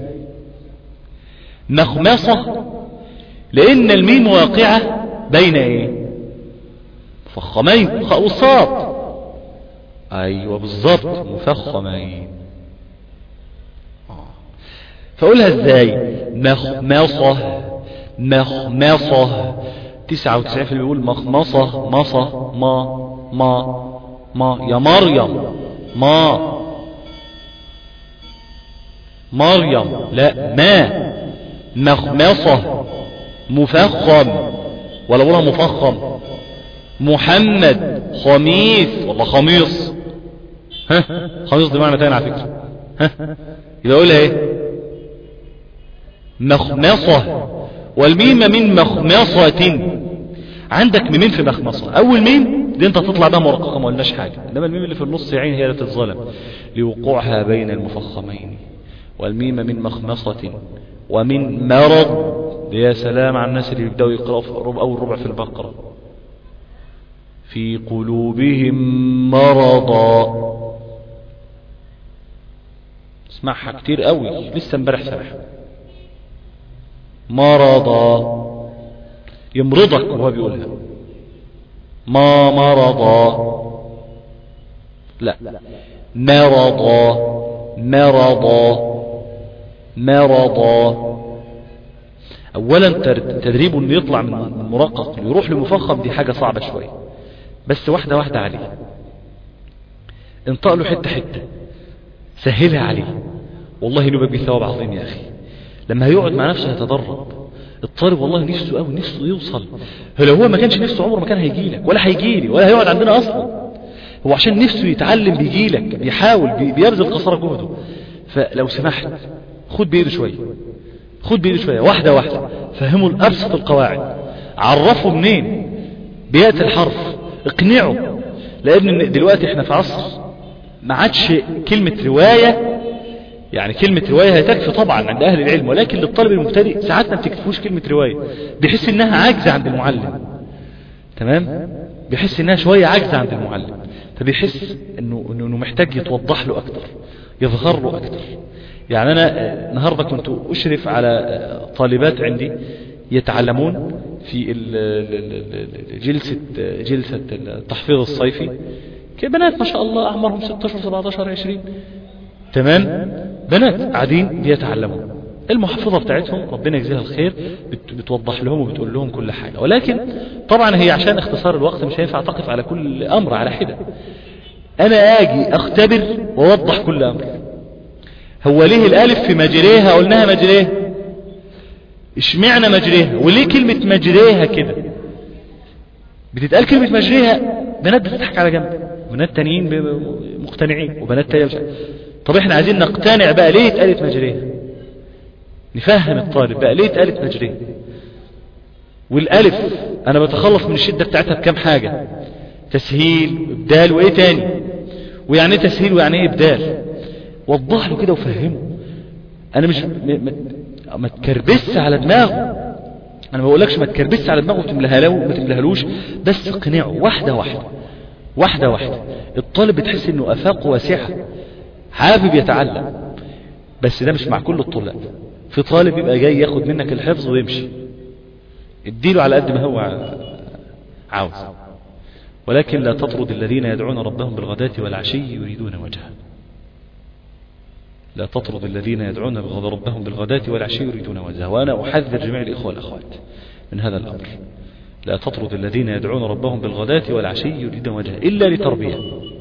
مخمصة لأن الميم واقعة بين ايه مفخمين والصاد ايوه بالظبط مفخمين فقولها ازاي مخمصة مخمصة تسعة وتسعين في بيقول مخمصة مصة ما ما ما يا مريم ما مريم لا ما مخمصة مفخم ولا بقولها مفخم محمد خميس والله خميص ها خميص دي معنى تاني على فكرة ها يبقى اقولها ايه مخمصة والميم من مخمصة عندك ميمين في مخمصة اول ميم دي انت تطلع بها مرققة ما قلناش حاجة انما الميم اللي في النص عين هي اللي تتظلم لوقوعها بين المفخمين والميم من مخمصة ومن مرض يا سلام على الناس اللي بيبدأوا يقرأوا في ربع أول ربع في البقرة في قلوبهم مرضا اسمعها كتير قوي لسه امبارح سامعها مرضا يمرضك وهو بيقولها ما مرضا لا مرضا مرضا مرضا اولا تدريبه انه يطلع من مرقق يروح لمفخم دي حاجة صعبة شوية بس واحدة واحدة عليه انطق له حتة حتة سهلها عليه والله له بيجي ثواب عظيم يا اخي لما هيقعد مع نفسه يتدرب الطالب والله نفسه قوي نفسه يوصل لو هو ما كانش نفسه عمره ما كان هيجي لك ولا هيجي لي ولا هيقعد عندنا اصلا هو عشان نفسه يتعلم بيجي لك بيحاول بيبذل قصارى جهده فلو سمحت خد بايده شويه خد بايده شويه واحده واحده فهموا الابسط القواعد عرفه منين بيئه الحرف اقنعه لان دلوقتي احنا في عصر ما عادش كلمه روايه يعني كلمة رواية هي تكفي طبعا عند أهل العلم ولكن للطالب المبتدئ ساعات ما بتكتفوش كلمة رواية بيحس إنها عاجزة عند المعلم تمام بيحس إنها شوية عاجزة عند المعلم فبيحس إنه إنه محتاج يتوضح له أكتر يظهر له أكتر يعني أنا النهاردة كنت أشرف على طالبات عندي يتعلمون في جلسة جلسة التحفيظ الصيفي كبنات ما شاء الله أعمارهم 16 17 20 تمام بنات قاعدين بيتعلموا المحفظة بتاعتهم ربنا يجزيها الخير بتوضح لهم وبتقول لهم كل حاجة ولكن طبعا هي عشان اختصار الوقت مش هينفع تقف على كل أمر على حدة أنا آجي أختبر وأوضح كل أمر هو ليه الألف في مجريها قلناها مجريها اشمعنى مجريها وليه كلمة مجريها كده بتتقال كلمة مجريها بنات بتضحك على جنب بنات تانيين مقتنعين وبنات تانيين طب احنا عايزين نقتنع بقى ليه اتقالت مجريها نفهم الطالب بقى ليه اتقالت مجريها والالف انا بتخلص من الشدة بتاعتها بكام حاجة تسهيل ابدال وايه تاني ويعني ايه تسهيل ويعني ايه ابدال وضح له كده وفهمه انا مش ما, ما تكربس على دماغه انا ما بقولكش ما تكربس على دماغه وتملها له ما تملهلوش بس اقنعه واحدة واحدة واحدة واحدة الطالب بتحس انه افاقه واسعة حابب يتعلم بس ده مش مع كل الطلاب في طالب يبقى جاي ياخد منك الحفظ ويمشي اديله على قد ما هو عاوز ولكن لا تطرد الذين يدعون ربهم بالغداة والعشي يريدون وجهه لا تطرد الذين يدعون ربهم بالغداة والعشي يريدون وجهه وأنا أحذر جميع الإخوة والأخوات من هذا الأمر لا تطرد الذين يدعون ربهم بالغداة والعشي يريدون وجهه إلا لتربية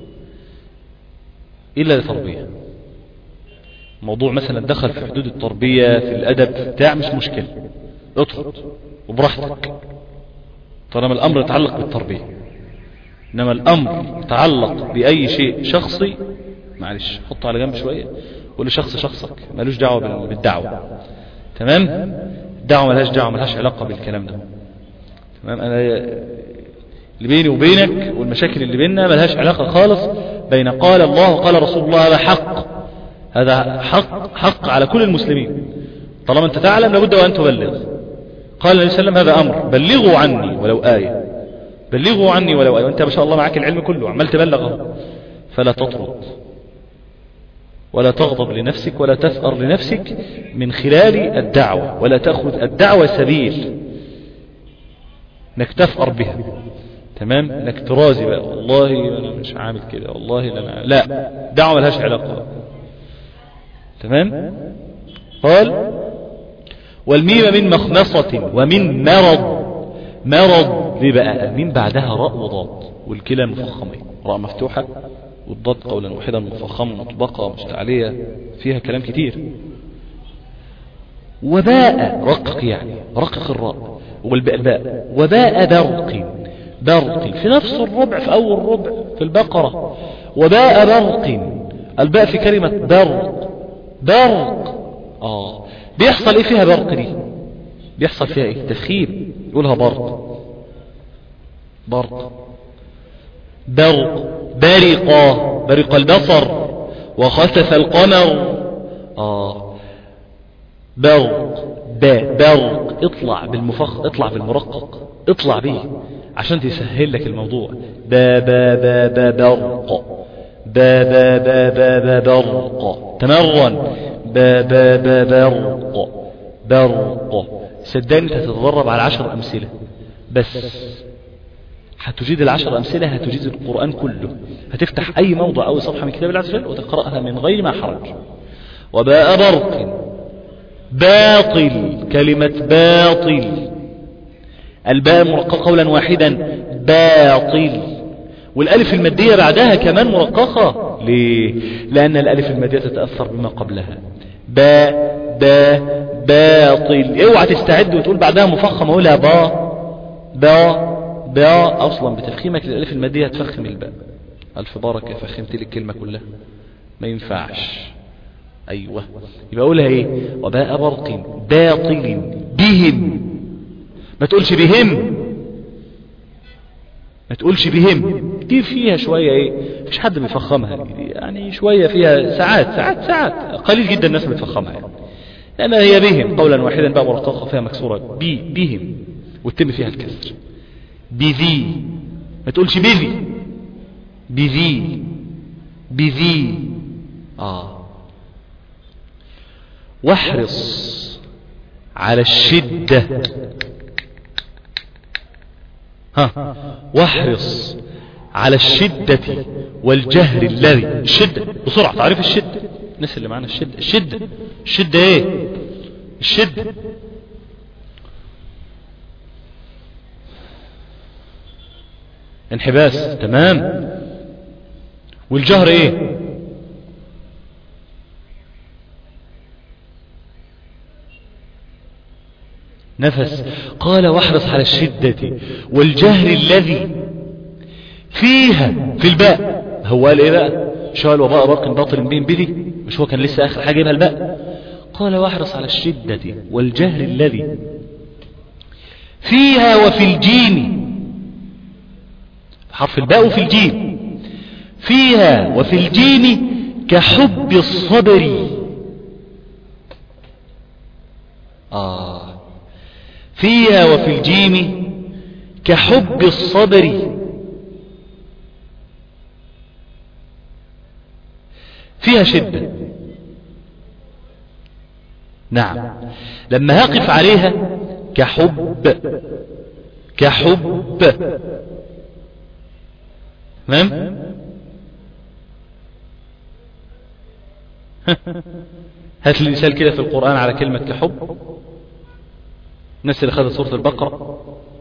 إلا لتربية موضوع مثلا دخل في حدود التربية في الأدب بتاع مش مشكلة اطرد وبراحتك طالما الأمر يتعلق بالتربية إنما الأمر يتعلق بأي شيء شخصي معلش حطه على جنب شوية قول شخص شخصك ملوش دعوة بالدعوة تمام الدعوة ملهاش دعوة ملهاش علاقة بالكلام ده تمام أنا اللي بيني وبينك والمشاكل اللي بيننا ملهاش علاقة خالص بين قال الله وقال رسول الله هذا حق هذا حق حق على كل المسلمين طالما انت تعلم لابد وان تبلغ قال النبي صلى الله عليه وسلم هذا امر بلغوا عني ولو آية بلغوا عني ولو آية وانت ما شاء الله معك العلم كله عمال تبلغ فلا تطرد ولا تغضب لنفسك ولا تثأر لنفسك من خلال الدعوة ولا تأخذ الدعوة سبيل انك تفأر بها تمام انك ترازي بقى والله انا مش عامل كده والله انا لا دعوة ملهاش علاقة تمام قال والميم من مخمصة ومن مرض مرض ليه بقى الميم بعدها راء وضاد والكلا مفخمين راء مفتوحة والضاد قولا واحدا مفخم مطبقة مستعلية فيها كلام كتير وباء رقق يعني رقق الراء والباء الباء وباء برق برق في نفس الربع في أول ربع في البقرة وباء برق الباء في كلمة برق برق آه بيحصل ايه فيها برق دي بيحصل فيها ايه تفخيم يقولها برق برق برق برق برق البصر وخسف القمر آه برق با برق اطلع بالمفخ اطلع بالمرقق اطلع بيه عشان تسهل لك الموضوع با با با با برق با با با با با برق تمرن با با با برق برق صدقني انت هتتدرب على عشر امثله بس هتجيد العشر أمثلة هتجيد القرآن كله هتفتح أي موضع أو صفحة من كتاب الله عز وجل وتقرأها من غير ما حرج وباء برق باطل كلمة باطل الباء مرققة قولا واحدا باطل والألف المادية بعدها كمان مرققة ليه؟ لأن الألف المادية تتأثر بما قبلها با با باطل اوعى تستعد وتقول بعدها مفخم اقولها با با با اصلا بتفخيمك للالف الماديه هتفخم الباء الف بارك فخمت لي الكلمه كلها ما ينفعش ايوه يبقى اقولها ايه وباء برق باطل بهم ما تقولش بهم ما تقولش بهم دي فيها شوية ايه مفيش حد بيفخمها يعني شوية فيها ساعات ساعات ساعات قليل جدا الناس بتفخمها يعني لأن هي بهم قولا واحدا بقى مرققة فيها مكسورة بي بهم وتتم فيها الكسر بذي ما تقولش بذي بذي بذي آه واحرص على الشدة ها واحرص على الشدة والجهر الذي الشدة بسرعة تعرف الشدة الناس اللي معانا الشدة الشدة الشدة ايه الشدة انحباس تمام والجهر ايه نفس قال واحرص على الشدة والجهر الذي فيها في الباء هو قال ايه بقى شال وباء برق باطل بين بدي مش هو كان لسه اخر حاجة يبقى الباء قال واحرص على الشدة والجهر الذي فيها وفي الجيم حرف الباء وفي الجيم فيها وفي الجيم كحب الصبر آه فيها وفي الجيم كحب الصبر فيها شدة نعم لما هقف عليها كحب كحب تمام هات لي مثال كده في القرآن على كلمة كحب الناس اللي خدت سورة البقرة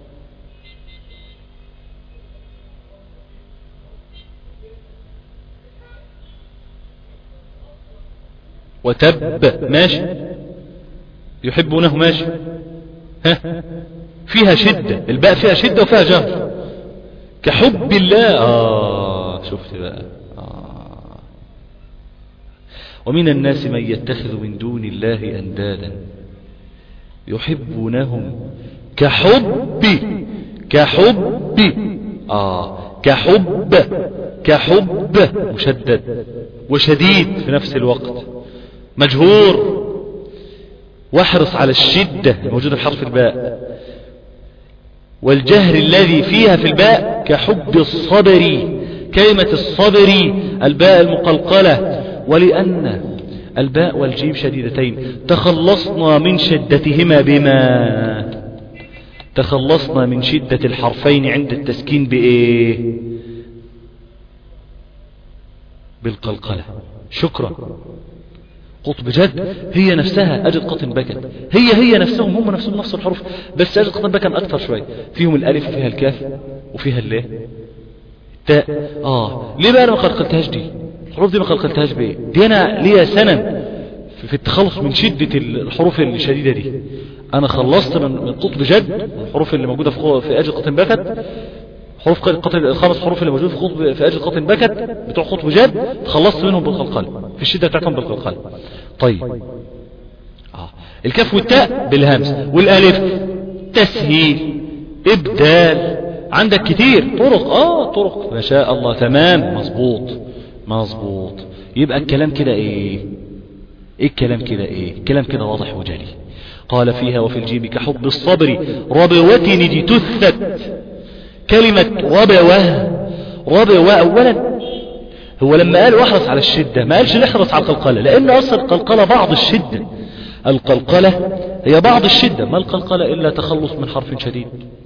وتب ماشي يحبونه ماشي ها فيها شدة الباء فيها شدة وفيها جهر كحب الله آه شفت بقى آه ومن الناس من يتخذ من دون الله أندادا يحبونهم كحب كحب آه كحب كحب مشدد وشديد في نفس الوقت مجهور واحرص على الشدة الموجودة في حرف الباء والجهر الذي فيها في الباء كحب الصبر كلمة الصبر الباء المقلقلة ولأن الباء والجيم شديدتين تخلصنا من شدتهما بما تخلصنا من شدة الحرفين عند التسكين بإيه بالقلقلة شكرا قطب جد هي نفسها أجد قطن بكن هي هي نفسهم هم نفسهم نفس الحروف بس أجد قطن بكن أكثر شوي فيهم الألف وفيها الكاف وفيها الليه التاء آه ليه بقى أنا ما قلقلتهاش دي الحروف دي ما قلقلتهاش بإيه دي أنا ليا سنن في- في التخلص من شدة الحروف الشديدة دي أنا خلصت من من قطب جد الحروف اللي موجودة في خو- في أجل قطن بكت حروف قطن قطن- الخمس حروف اللي موجودة في قطب في أجل قطن بكت بتوع قطب جد تخلصت منهم بالقلقلة في الشدة بتاعتهم بالقلقلة طيب آه. الكاف والتاء بالهمس والالف تسهيل ابدال عندك كتير طرق اه طرق ما شاء الله تمام مظبوط مظبوط يبقى الكلام كده ايه ايه الكلام كده ايه الكلام كده واضح وجلي قال فيها وفي الجيم كحب الصبر ربوة اجتثت كلمة ربوة ربوة اولا هو لما قال واحرص على الشدة ما قالش نحرص على القلقلة لان اصل القلقلة بعض الشدة القلقلة هي بعض الشدة ما القلقلة الا تخلص من حرف شديد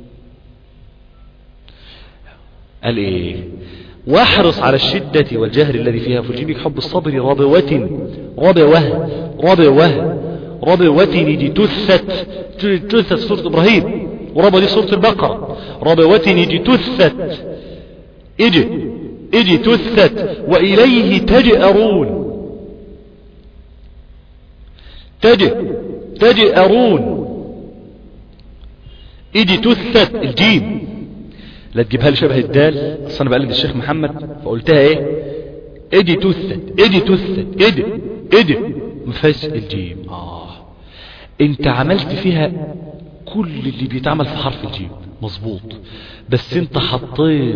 قال ايه واحرص على الشدة والجهر الذي فيها في جيبك حب الصبر ربوة ربوة ربوة ربوة اجتثت تثت سورة ابراهيم وربوة دي سورة البقرة ربوة اجتثت اجي اجي تثت واليه تجأرون تجئ تجأرون اجي تثت الجيم لا تجيبها لي شبه الدال اصل انا بقلد الشيخ محمد فقلتها ايه اجي تثت اجي تثت اجي اجي مفيش الجيم اه انت عملت فيها كل اللي بيتعمل في حرف الجيم مظبوط بس انت حطيت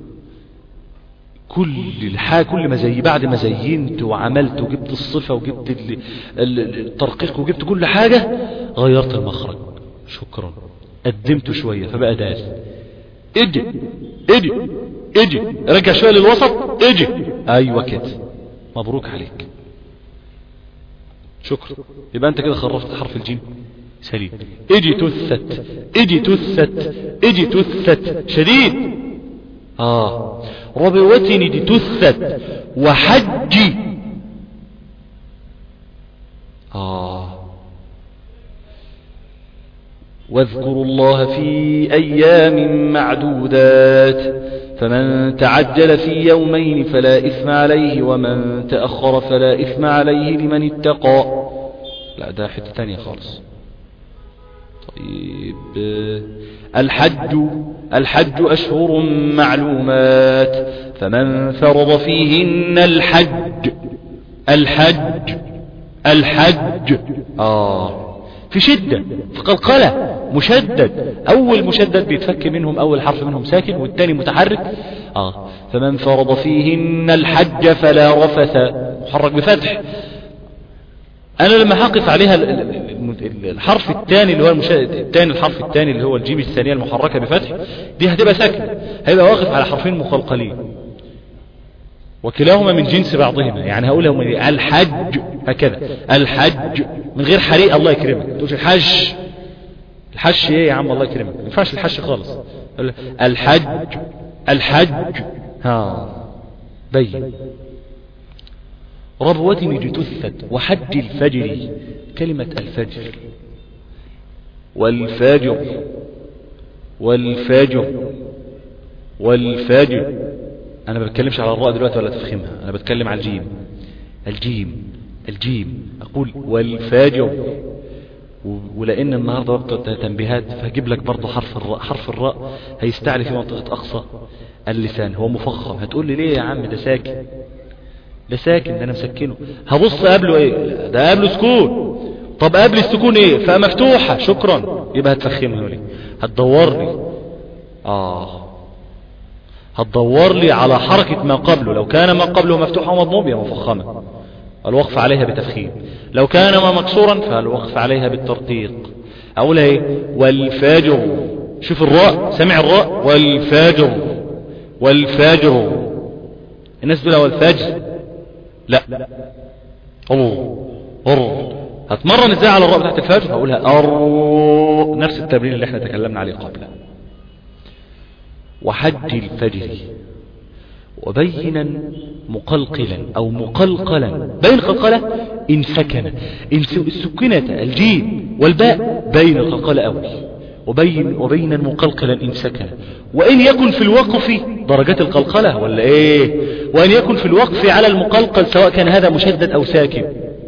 كل الحاجة كل ما زي بعد ما زينت وعملت وجبت الصفة وجبت ال- ال- الترقيق وجبت كل حاجة غيرت المخرج شكرا قدمته شوية فبقى دال اجي اجي اجي رجع شوية للوسط اجي ايوه كده مبروك عليك شكرا يبقى انت كده خرفت حرف الجيم سليم اجي تثت اجي تثت اجي تثت شديد اه ربوتني دي تثت وحجي اه واذكروا الله في أيام معدودات فمن تعجل في يومين فلا إثم عليه ومن تأخر فلا إثم عليه لمن اتقى لا ده حتة تانية خالص طيب الحج الحج أشهر معلومات فمن فرض فيهن الحج الحج الحج آه في شدة في قلقلة مشدد أول مشدد بيتفك منهم أول حرف منهم ساكن والتاني متحرك آه فمن فرض فيهن الحج فلا رفث محرك بفتح أنا لما هقف عليها ال- ال- ال- الحرف الثاني اللي هو المشدد الثاني الحرف الثاني اللي هو الجيم الثانية المحركة بفتح دي هتبقى ساكنة هيبقى واقف على حرفين مقلقلين وكلاهما من جنس بعضهما يعني هقول لهم إيه؟ الحج هكذا الحج من غير حريق الله يكرمك ما تقولش الحج الحش ايه يا عم الله يكرمك ما ينفعش الحش خالص الحج الحج ها بين ربوة اجتثت وحج الفجر كلمة الفجر والفجر والفجر والفجر انا ما بتكلمش على الراء دلوقتي ولا تفخمها انا بتكلم على الجيم الجيم الجيم اقول والفجر و- ولان النهارده وقت تنبيهات فهجيب لك برضه حرف الراء حرف الراء هيستعلي في منطقه اقصى اللسان هو مفخم هتقول لي ليه يا عم ده ساكن ده ساكن ده انا مسكنه هبص قبله ايه لا، ده قبله سكون طب قبل السكون ايه فمفتوحه شكرا يبقى هتفخمها لي هتدورني اه هتدور لي على حركة ما قبله لو كان ما قبله مفتوحا ومضموم يبقى مفخمة الوقف عليها بتفخيم لو كان ما مكسورا فالوقف عليها بالترقيق أقولها ايه والفجر شوف الراء سمع الراء والفجر والفجر الناس تقول والفجر لا أر أر هتمرن ازاي على الراء بتاعت الفجر هقولها أر نفس التمرين اللي احنا تكلمنا عليه قبله وحج الفجر وبينا مقلقلا او مقلقلا بين قلقلة ان سكن ان سكنت الجيم والباء بين القلقلة اول وبين وبينا مقلقلا ان سكن وان يكن في الوقف درجات القلقلة ولا ايه وان يكن في الوقف على المقلقل سواء كان هذا مشدد او ساكن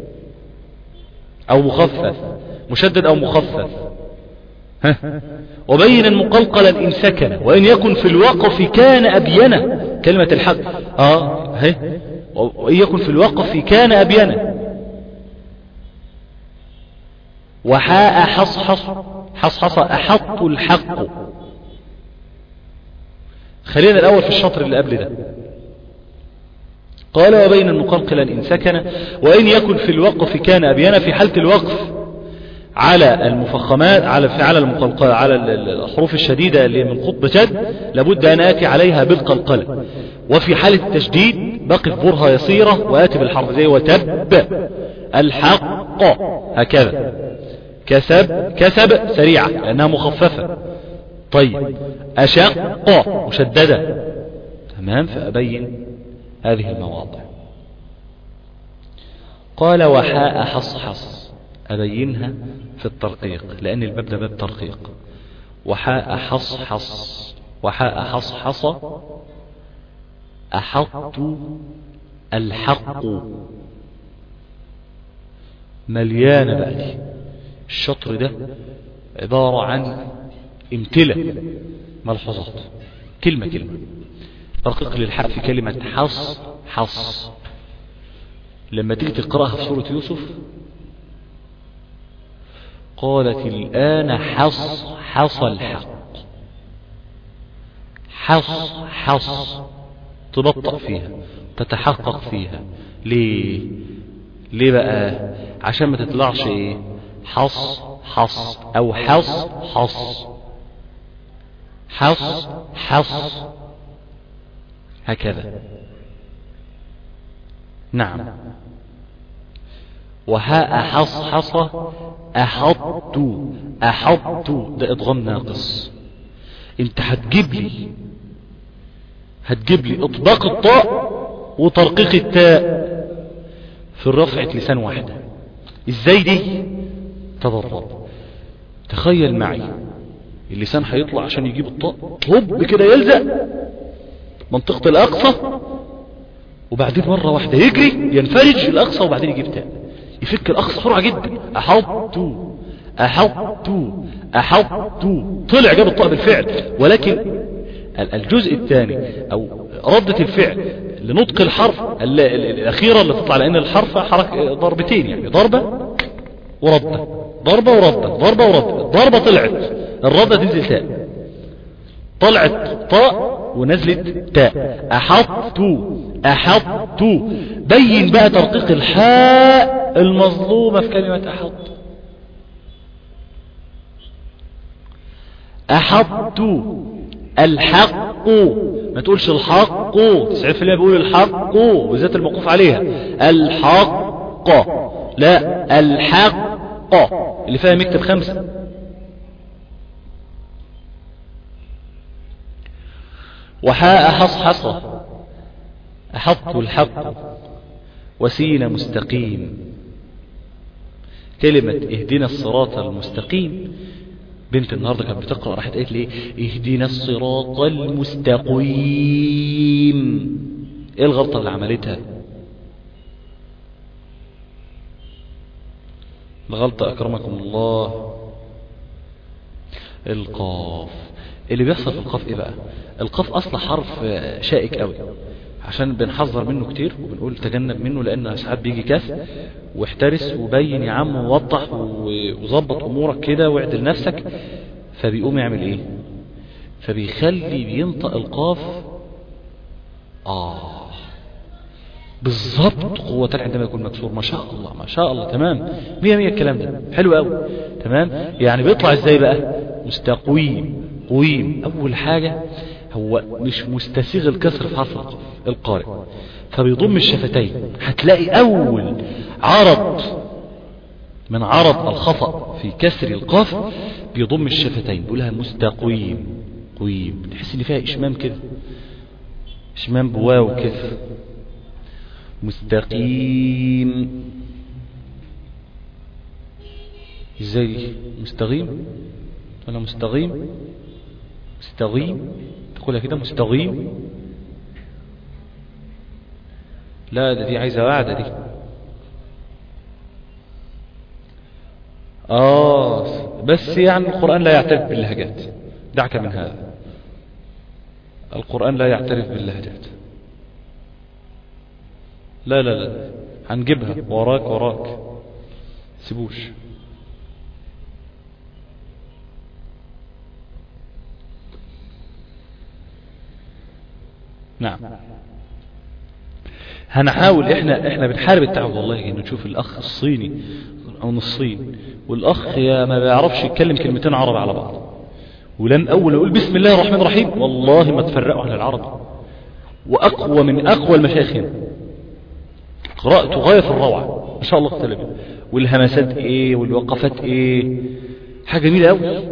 او مخفف مشدد او مخفف ها وبينا مقلقلا إن سكن وإن يكن في الوقف كان أبينه كلمة الحق آه هي وإن يكن في الوقف كان أبينه وحاء حصحص حصحص أحط الحق خلينا الأول في الشطر اللي قبل ده قال وبين مقلقلا إن سكن وإن يكن في الوقف كان أبينه في حالة الوقف على المفخمات على على المقلقلة على الحروف الشديدة اللي من قطب جد لابد أن آتي عليها بالقلقلة وفي حالة التشديد بقف برهة يصيرة وآتي بالحرف زي وتب الحق هكذا كسب كسب سريعة لأنها مخففة طيب أشق مشددة تمام فأبين هذه المواضع قال وحاء حصحص أبينها في الترقيق لأن الباب ده باب ترقيق وحاء حصحص وحاء حصحص أحط الحق مليانة بقى دي الشطر ده عبارة عن امتلة ملحوظات كلمة كلمة ترقيق للحرف كلمة حص حص لما تيجي تقرأها في سورة يوسف قالت الآن حص حص الحق حص حص تبطأ فيها تتحقق فيها ليه ليه بقى عشان ما تطلعش ايه حص حص او حص حص حص حص هكذا نعم وهاء حص حص أحط أحط ده إضغام ناقص انت هتجيب لي هتجيب لي اطباق الطاء وترقيق التاء في الرفعة لسان واحدة ازاي دي تدرب تخيل معي اللسان هيطلع عشان يجيب الطاء هوب كده يلزق منطقة الأقصى وبعدين مرة واحدة يجري ينفرج الأقصى وبعدين يجيب تاء يفك الأقصى بسرعة جدا أحط أحط أحط طلع جاب الطاء بالفعل ولكن الجزء الثاني أو ردة الفعل لنطق الحرف الأخيرة اللي تطلع لأن الحرف حركة ضربتين يعني ضربة وردة ضربة وردة ضربة وردة ضربة طلعت الردة تنزل تاء طلعت طاء ونزلت تاء أحط أحط بين بقى ترقيق الحاء المظلومة في كلمة أحط أحط الحق ما تقولش الحق 90% بيقول الحق وبالذات الموقوف عليها الحق لا الحق اللي فيها يكتب خمسة وحاء حصحصة أحط الحق وسين مستقيم كلمة اهدنا الصراط المستقيم بنت النهاردة كانت بتقرأ راحت قالت لي اهدنا الصراط المستقيم ايه الغلطة اللي عملتها الغلطة اكرمكم الله القاف اللي بيحصل في القاف ايه بقى القاف اصلا حرف شائك قوي عشان بنحذر منه كتير وبنقول تجنب منه لان ساعات بيجي كاف واحترس وبين يا عم ووضح وظبط امورك كده واعدل نفسك فبيقوم يعمل ايه فبيخلي بينطق القاف آه بالضبط قوة عندما يكون مكسور ما شاء الله ما شاء الله تمام مية مية الكلام ده حلو قوي تمام يعني بيطلع ازاي بقى مستقويم قويم اول حاجة هو مش مستسيغ الكسر في حرف القاف القارئ فبيضم الشفتين هتلاقي اول عرض من عرض الخطأ في كسر القاف بيضم الشفتين بيقولها مستقويم قويم تحس ان فيها اشمام كده اشمام بواو كده مستقيم ازاي مستقيم ولا مستقيم مستقيم تقولها كده مستقيم لا ده دي عايزة وعدة دي آه بس يعني القرآن لا يعترف باللهجات دعك من هذا القرآن لا يعترف باللهجات لا لا لا هنجيبها وراك وراك سيبوش نعم هنحاول احنا احنا بنحارب التعود والله انه نشوف الاخ الصيني او من الصين والاخ يا ما بيعرفش يتكلم كلمتين عربي على بعض ولم اول يقول بسم الله الرحمن الرحيم والله ما تفرقوا عن العرب واقوى من اقوى المشايخ هنا قراءته غاية في الروعة ما شاء الله اختلف والهمسات ايه والوقفات ايه حاجة جميلة قوي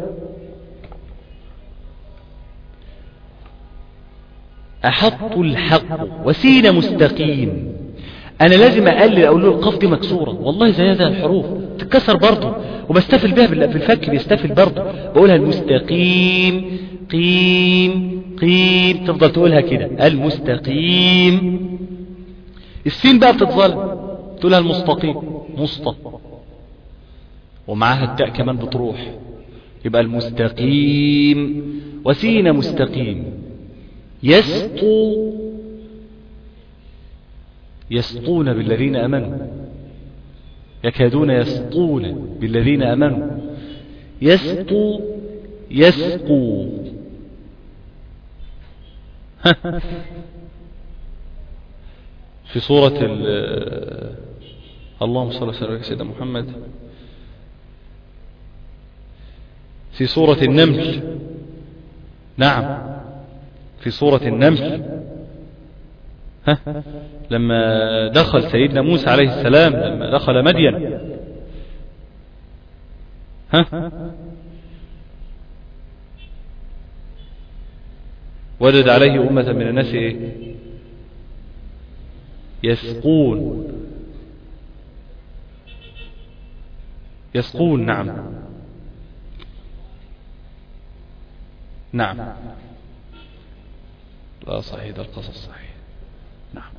أحط الحق وسين مستقيم أنا لازم أقلل أقول له القاف دي مكسورة والله زي هذا الحروف تتكسر برضه وبستفل بها في الفك بيستفل برضه بقولها المستقيم قيم قيم تفضل تقولها كده المستقيم السين بقى بتتظلم تقولها المستقيم مسطى ومعاها التاء كمان بتروح يبقى المستقيم وسين مستقيم يسطو يسطون بالذين امنوا يكادون يسطون بالذين امنوا يسطو يسقو في سورة اللهم صل وسلم على سيدنا محمد في سورة النمل نعم في سورة النمل ها لما دخل سيدنا موسى عليه السلام لما دخل مدين ها وجد عليه أمة من الناس إيه يسقون يسقون نعم نعم لا صحيح ده القصص صحيح نعم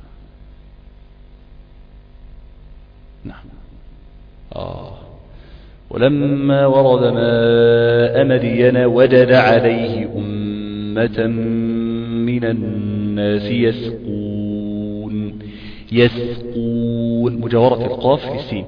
نعم آه ولما ورد ماء مدين وجد عليه أمة من الناس يسقون يسقون مجاورة القاف للسين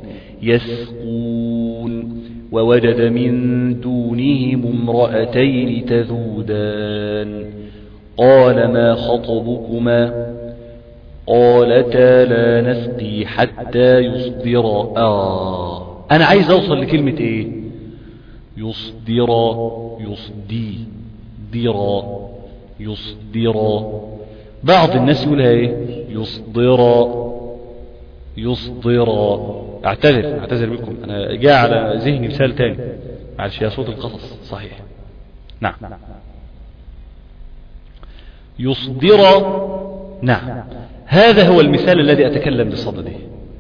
يسقون ووجد من دونهم امرأتين تذودان قال ما خطبكما قالتا لا نسقي حتى يصدر آه أنا عايز أوصل لكلمة إيه يصدر يصدي درا يصدر بعض الناس يقولها إيه يصدر يصدر اعتذر اعتذر بكم أنا جاء على ذهني مثال تاني معلش يا صوت القصص صحيح نعم يصدر نعم هذا هو المثال الذي أتكلم بصدده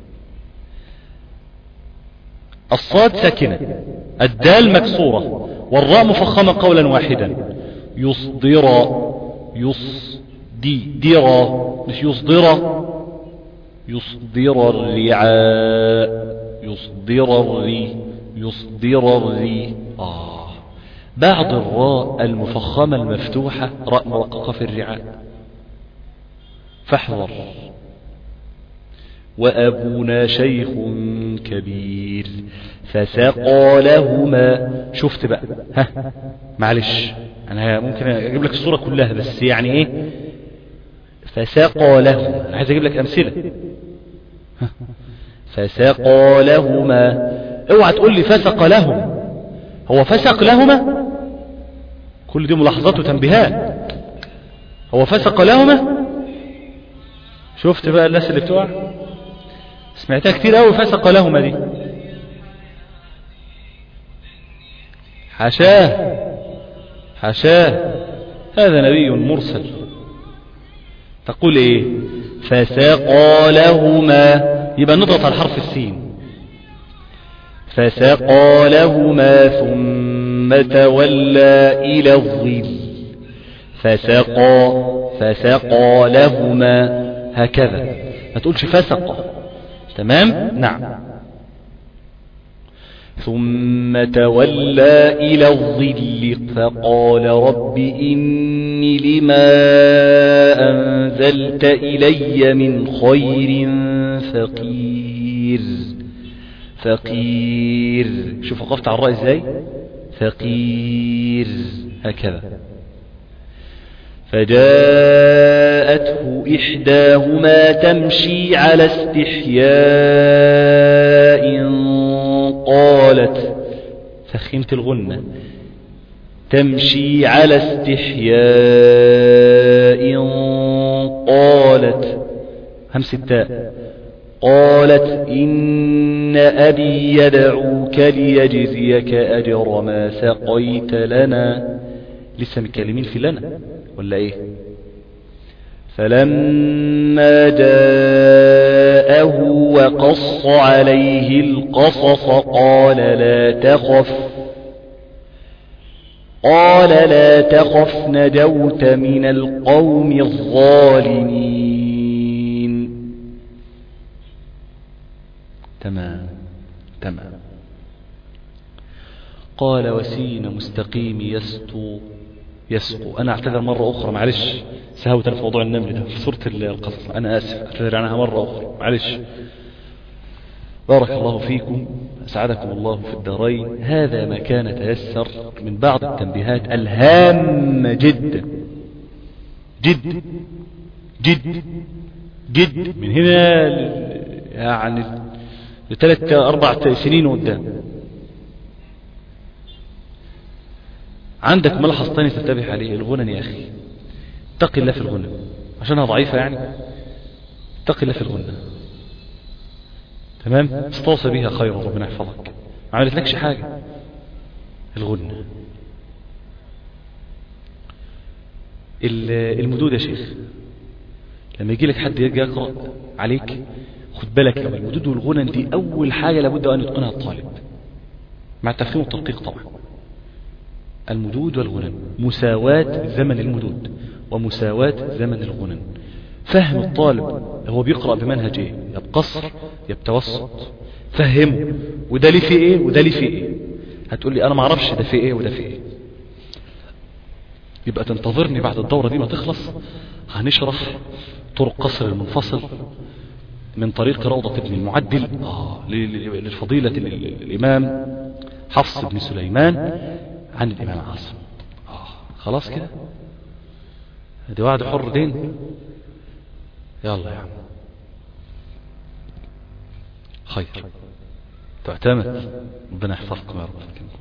الصاد ساكنة الدال مكسورة والراء مفخمة قولا واحدا يصدر يصدي درا مش يصدر يصدر الرعاء يصدر الري يصدر الري آه بعد الراء المفخمة المفتوحة راء مرققة في الرعاء فاحذر وأبونا شيخ كبير فسقى لهما شفت بقى ها معلش أنا ممكن أجيب لك الصورة كلها بس يعني إيه فسقى لهما أنا عايز أجيب لك أمثلة فسقى لهما اوعى تقول لي فسق لهم هو فسق لهما كل دي ملاحظات وتنبيهات هو فسق لهما شفت بقى الناس اللي بتوع سمعتها كتير قوي فسق لهما دي حاشاه حاشاه هذا نبي مرسل تقول ايه فسقى لهما يبقى نضغط على حرف السين فسقى لهما ثم تولى إلى الظل فسقى فسقى لهما هكذا ما تقولش فسق تمام نعم ثم تولى إلى الظل فقال رب إني لما أنزلت إلي من خير فقير فقير شوف وقفت على الراء ازاي فقير هكذا فجاءته إحداهما تمشي على استحياء قالت فخمت الغنة تمشي على استحياء قالت همس التاء قالت إن أبي يدعوك ليجزيك أجر ما سقيت لنا لسه متكلمين في لنا ولا ايه فلما جاءه وقص عليه القصص قال لا تخف قال لا تخف نجوت من القوم الظالمين تمام تمام قال وسين مستقيم يسطو يسقو أنا أعتذر مرة أخرى معلش سهوت أنا في موضوع النمل ده في سورة القصص أنا آسف أعتذر عنها مرة أخرى معلش بارك الله فيكم أسعدكم الله في الدارين هذا ما كان تيسر من بعض التنبيهات الهامة جدا جد جد جد من هنا ل- يعني لثلاث أربع سنين قدام عندك ملحظ تاني تنتبه عليه الغنن يا أخي اتق الله في الغنى عشانها ضعيفة يعني اتق الله في الغنى تمام استوصى بها خيرا ربنا يحفظك ما عملتلكش حاجة الغنى ال- المدود يا شيخ لما يجي لك حد يجي يقرأ عليك خد بالك يا المدود والغنن دي أول حاجة لابد أن يتقنها الطالب مع التفخيم والتدقيق طبعا المدود والغنن مساواة زمن المدود ومساواة زمن الغنن فهم الطالب هو بيقرأ بمنهج ايه يا بقصر يا بتوسط فهمه وده ليه في ايه وده ليه في ايه هتقول لي انا ما اعرفش ده في ايه وده في ايه يبقى تنتظرني بعد الدورة دي ما تخلص هنشرح طرق قصر المنفصل من طريق روضة ابن المعدل آه ل- ل- للفضيلة ال- ال- الإمام حفص بن سليمان عن الإمام عاصم آه خلاص كده دي وعد حر دين يلا يا عم خير تعتمد ربنا يحفظكم يا رب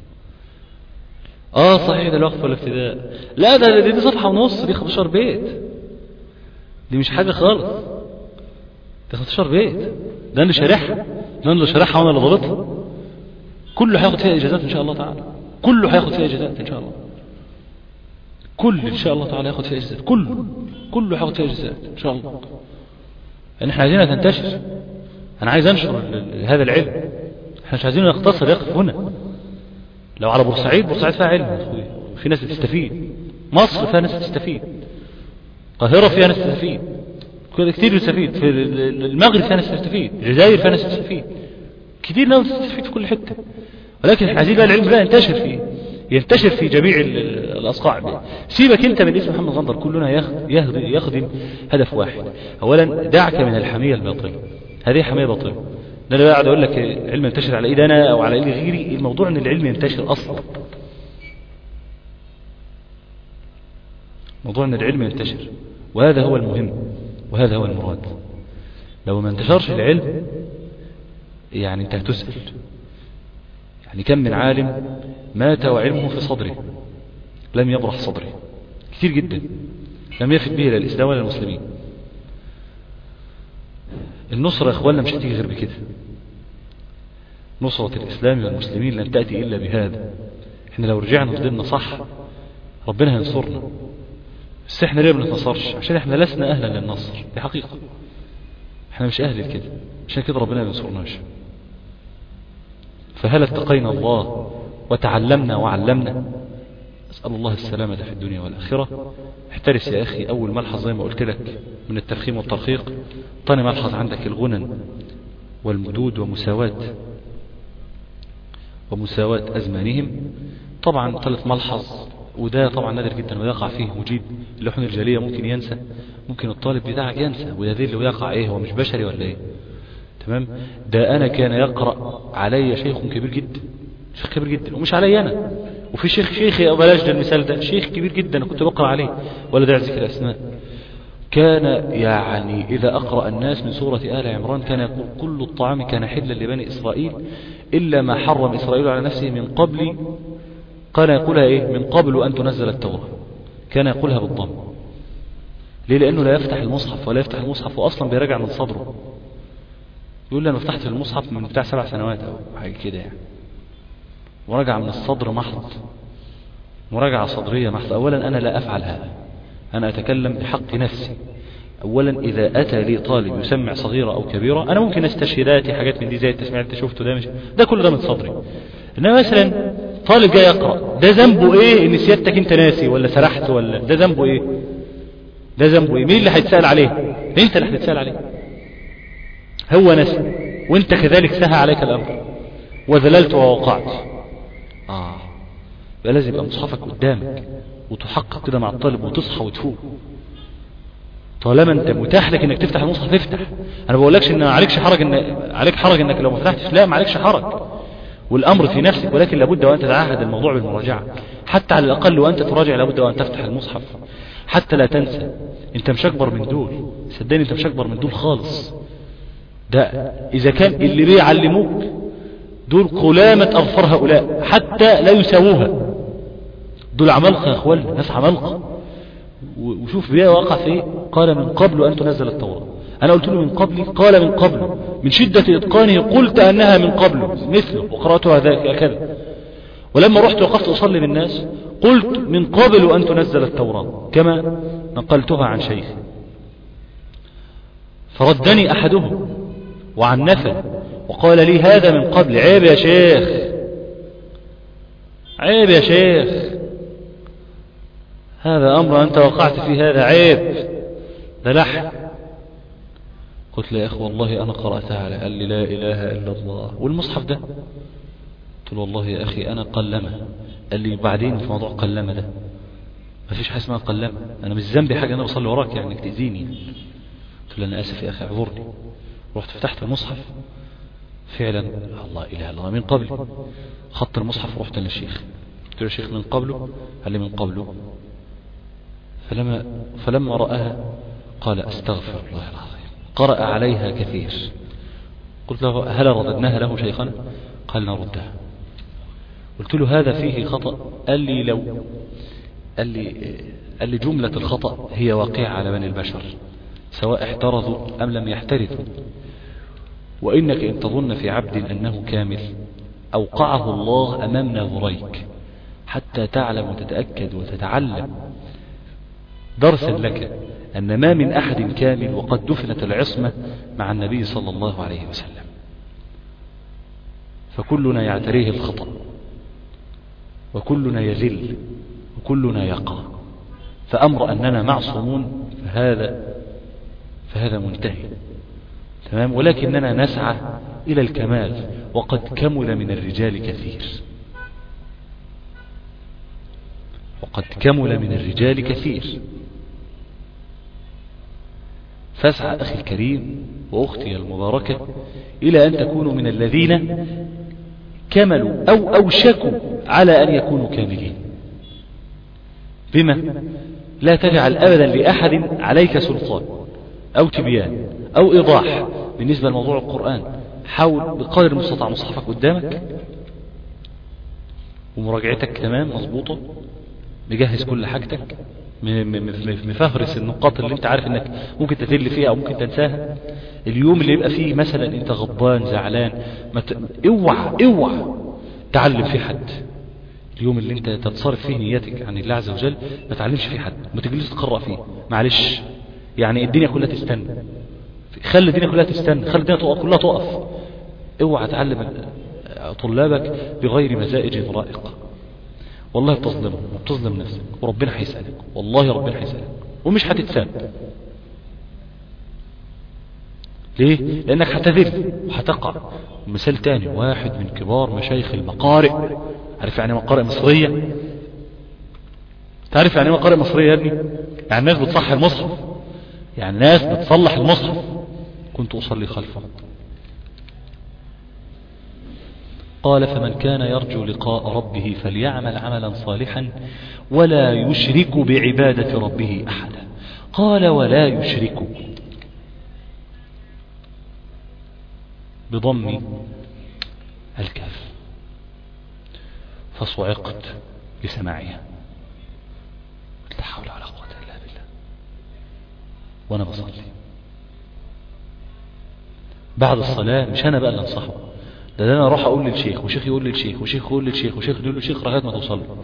اه صحيح ده الوقف والابتداء لا ده دي, دي صفحة ونص دي 15 بيت دي مش حاجة خالص دي 15 بيت ده انا شارحها ده انا اللي شارحها وانا اللي ضابطها كله هياخد فيها اجازات ان شاء الله تعالى كله هياخد فيها اجازات ان شاء الله كل ان شاء الله تعالى ياخد فيها اجازات كله كله هياخد فيها اجازات ان شاء الله لان احنا عايزينها تنتشر انا عايز انشر ال- ال- هذا العلم احنا مش عايزينه يقتصر يقف هنا لو على بورسعيد بورسعيد فيها علم يا أخوي. في ناس بتستفيد مصر فيها ناس بتستفيد القاهرة فيها ناس تستفيد كده كتير بيستفيد في ال- ال- المغرب فيها ناس تستفيد الجزائر فيها ناس تستفيد كتير ناس تستفيد في كل حتة ولكن احنا عايزين بقى العلم ده ينتشر فيه ينتشر في جميع ال- ال- الاصقاع سيبك انت من اسم محمد غندر كلنا يخ- يهد- يخدم هدف واحد اولا دعك من الحمية الباطلة هذه حمية باطلة ده انا قاعد اقول لك العلم ينتشر على ايد انا او على ايد غيري الموضوع ان العلم ينتشر اصلا موضوع ان العلم ينتشر وهذا هو المهم وهذا هو المراد لو ما انتشرش العلم يعني انت هتسأل يعني كم من عالم مات وعلمه في صدره لم يبرح صدره كثير جدا لم يفد به لا الإسلام ولا المسلمين النصرة يا اخوانا مش هتيجي غير بكده نصرة الإسلام والمسلمين لن تأتي إلا بهذا احنا لو رجعنا فضلنا صح ربنا هينصرنا بس احنا ليه ما بنتنصرش عشان احنا لسنا أهلا للنصر دي حقيقة احنا مش أهل لكده عشان كده ربنا ما ينصرناش فهل اتقينا الله وتعلمنا وعلمنا أسأل الله السلامة في الدنيا والآخرة احترس يا أخي أول ملحظ زي ما قلت لك من التفخيم والترقيق تاني ملحظ عندك الغنن والمدود ومساواة ومساواة أزمانهم طبعا ثالث ملحظ وده طبعا نادر جدا ويقع فيه مجيب اللحون الجالية ممكن ينسى ممكن الطالب بتاعك ينسى وده دليل ويقع ايه هو مش بشري ولا ايه تمام ده انا كان يقرأ علي شيخ كبير جدا شيخ كبير جدا ومش علي انا وفي شيخ شيخي بلاش ده المثال ده شيخ كبير جدا كنت بقرأ عليه ولا داعي ذكر اسماء كان يعني إذا أقرأ الناس من سورة آل عمران كان يقول كل الطعام كان حلا لبني إسرائيل إلا ما حرم إسرائيل على نفسه من قبل كان يقولها إيه من قبل أن تنزل التوراة كان يقولها بالضم ليه لأنه لا يفتح المصحف ولا يفتح المصحف وأصلا بيراجع من صدره يقول لي أنا فتحت المصحف من بتاع سبع سنوات أو حاجة كده يعني مراجعة من الصدر محض مراجعة صدرية محض أولا أنا لا أفعل هذا أنا أتكلم بحق نفسي أولا إذا أتى لي طالب يسمع صغيرة أو كبيرة أنا ممكن استشهاداتي حاجات من دي زي التسميع أنت شفته ده مش ده كل ده من صدري إنما مثلا طالب جاي يقرأ ده ذنبه إيه إن سيادتك أنت ناسي ولا سرحت ولا ده ذنبه إيه ده ذنبه إيه مين اللي هيتسأل عليه أنت اللي هتتسأل عليه هو نسي وأنت كذلك سهى عليك الأمر وذللت ووقعت آه يبقى لازم يبقى مصحفك قدامك وتحقق كده مع الطالب وتصحى وتفوق طالما انت متاح لك انك تفتح المصحف افتح انا ما بقولكش ان عليكش حرج ان عليك حرج انك لو ما فتحتش لا ما عليكش حرج والامر في نفسك ولكن لابد وان تتعهد الموضوع بالمراجعه حتى على الاقل وانت تراجع لابد وان تفتح المصحف حتى لا تنسى انت مش اكبر من دول صدقني انت مش اكبر من دول خالص ده اذا كان اللي بيعلموك دول قلامة أظفر هؤلاء حتى لا يساووها دول عمالقة يا أخوان ناس عمالقة وشوف بيه وقع في إيه قال من قبل أن تنزل التوراة أنا قلت له من قبل قال من قبل من شدة إتقانه قلت أنها من قبل مثله وقرأتها هكذا ولما رحت وقفت أصلي بالناس قلت من قبل أن تنزل التوراة كما نقلتها عن شيخ فردني أحدهم وعنفني وقال لي هذا من قبل عيب يا شيخ عيب يا شيخ هذا أمر أنت وقعت في هذا عيب ده لحن قلت له يا أخي والله أنا قرأتها على قال لي لا إله إلا الله والمصحف ده قلت له والله يا أخي أنا قلمة قال لي بعدين في موضوع قلمة ده ما فيش حاجة اسمها قلمة أنا مش ذنبي حاجة أنا بصلي وراك يعني إنك تأذيني قلت له أنا آسف يا أخي اعذرني رحت فتحت المصحف فعلا الله إله إلا الله من قبل خط المصحف ورحت للشيخ قلت له الشيخ من قبله قال لي من قبله فلما فلما رآها قال أستغفر الله العظيم قرأ عليها كثير قلت له هل رددناها له شيخنا قال نردها قلت له هذا فيه خطأ قال لي لو قال لي قال لي جملة الخطأ هي واقعة على بني البشر سواء احترزوا أم لم يحترزوا وإنك إن تظن في عبد أنه كامل أوقعه الله أمام نظريك حتى تعلم وتتأكد وتتعلم درسا لك أن ما من أحد كامل وقد دفنت العصمة مع النبي صلى الله عليه وسلم فكلنا يعتريه الخطأ وكلنا يذل وكلنا يقع فأمر أننا معصومون فهذا فهذا منتهي تمام ولكننا نسعى إلى الكمال وقد كمل من الرجال كثير وقد كمل من الرجال كثير فاسعى أخي الكريم وأختي المباركة إلى أن تكونوا من الذين كملوا أو أوشكوا على أن يكونوا كاملين بما لا تجعل أبدا لأحد عليك سلطان أو تبيان أو إيضاح بالنسبة لموضوع القرآن حاول بقدر المستطاع مصحفك قدامك ومراجعتك تمام مظبوطة مجهز كل حاجتك م- م- م- مفهرس النقاط اللي انت عارف انك ممكن تتل فيها او ممكن تنساها اليوم اللي يبقى فيه مثلا انت غضبان زعلان ما ت... اوعى اوعى تعلم فيه حد اليوم اللي انت تتصرف فيه نيتك عن الله عز وجل ما تعلمش فيه حد ما تجلس تقرأ فيه معلش يعني الدنيا كلها تستنى خلي الدنيا كلها تستنى خلي الدنيا تقف كلها تقف اوعى تعلم طلابك بغير مزائج رائقة والله بتظلمهم وبتظلم نفسك وربنا هيسألك والله ربنا هيسألك ومش هتتساب ليه؟ لأنك هتذل وهتقع مثال تاني واحد من كبار مشايخ المقارئ عارف يعني مقارئ مصرية تعرف يعني ايه مقارئ مصرية يا ابني يعني الناس بتصحي المصحف يعني ناس بتصلح المصحف كنت أصلي خلفه قال فمن كان يرجو لقاء ربه فليعمل عملا صالحا ولا يشرك بعبادة ربه أحدا قال ولا يشرك بضم الكاف فصعقت لسماعها لا حول ولا قوة إلا بالله وأنا بصلي بعد الصلاة مش أنا بقى اللي أنصحه ده, ده أنا أروح أقول للشيخ وشيخ يقول للشيخ وشيخ يقول للشيخ وشيخ يقول للشيخ لغاية ما توصل له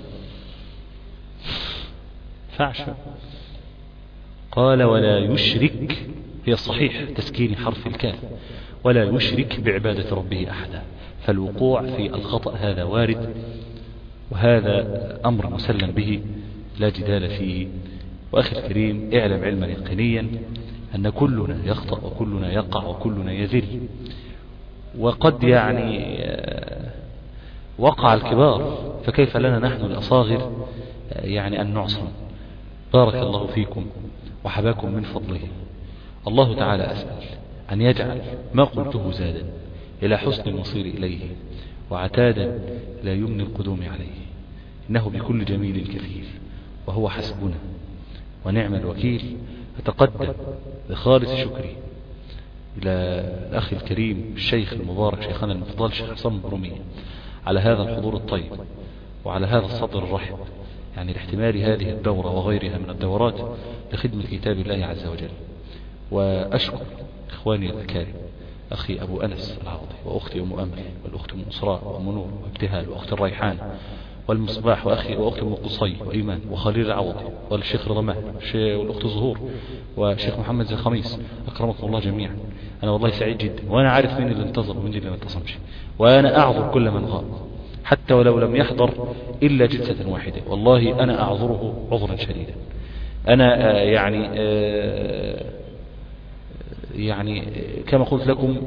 فعش قال ولا يشرك هي الصحيح تسكين حرف الكاف ولا يشرك بعبادة ربه أحدا فالوقوع في الخطأ هذا وارد وهذا أمر مسلم به لا جدال فيه وأخي الكريم اعلم علما يقينيا أن كلنا يخطأ وكلنا يقع وكلنا يذل وقد يعني آه، وقع الكبار فكيف لنا نحن الأصاغر آه، يعني أن نعصم بارك الله فيكم وحباكم من فضله الله تعالى أسأل أن يجعل ما قلته زادا إلى حسن المصير إليه وعتادا لا يمني القدوم عليه إنه بكل جميل كفيل وهو حسبنا ونعم الوكيل أتقدم بخالص شكري إلى الأخ الكريم الشيخ المبارك شيخنا المفضل شيخ حسام برومية على هذا الحضور الطيب وعلى هذا الصدر الرحب يعني لاحتمال هذه الدورة وغيرها من الدورات لخدمة كتاب الله عز وجل وأشكر إخواني الأكارم أخي أبو أنس العوضي وأختي أم أمل والأخت أم أسراء وأم نور وابتهال وأخت الريحان والمصباح وأخي وأختي أم قصي وإيمان وخليل العوضي والشيخ رضا ماهر والأخت زهور والشيخ محمد زي خميس أكرمكم الله جميعا أنا والله سعيد جدا وأنا عارف مين اللي انتظر ومين اللي ما انتصمش وأنا أعذر كل من غاب حتى ولو لم يحضر إلا جلسة واحدة والله أنا أعذره عذرا شديدا أنا آه يعني آه يعني كما قلت لكم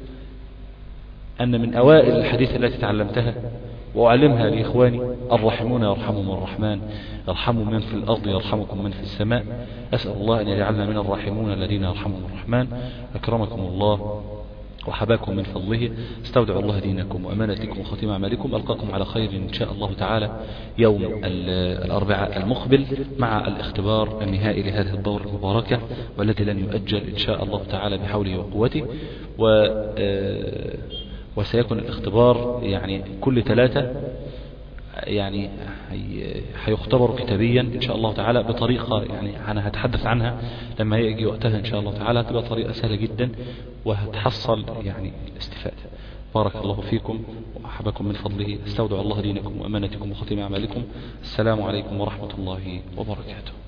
أن من أوائل الحديث التي تعلمتها وأعلمها لإخواني الراحمون يرحمهم الرحمن يرحموا من في الأرض يرحمكم من في السماء أسأل الله أن يجعلنا من الراحمون الذين يرحمهم الرحمن أكرمكم الله وحباكم من فضله استودع الله دينكم وأمانتكم وختم أعمالكم ألقاكم على خير إن شاء الله تعالى يوم الأربعاء المقبل مع الاختبار النهائي لهذه الدورة المباركة والذي لن يؤجل إن شاء الله تعالى بحوله وقوته و وسيكون الاختبار يعني كل ثلاثة يعني هيختبر كتابيا ان شاء الله تعالى بطريقة يعني انا هتحدث عنها لما يجي وقتها ان شاء الله تعالى هتبقى طريقة سهلة جدا وهتحصل يعني الاستفادة بارك الله فيكم وأحبكم من فضله استودع الله دينكم وأمانتكم وختم أعمالكم السلام عليكم ورحمة الله وبركاته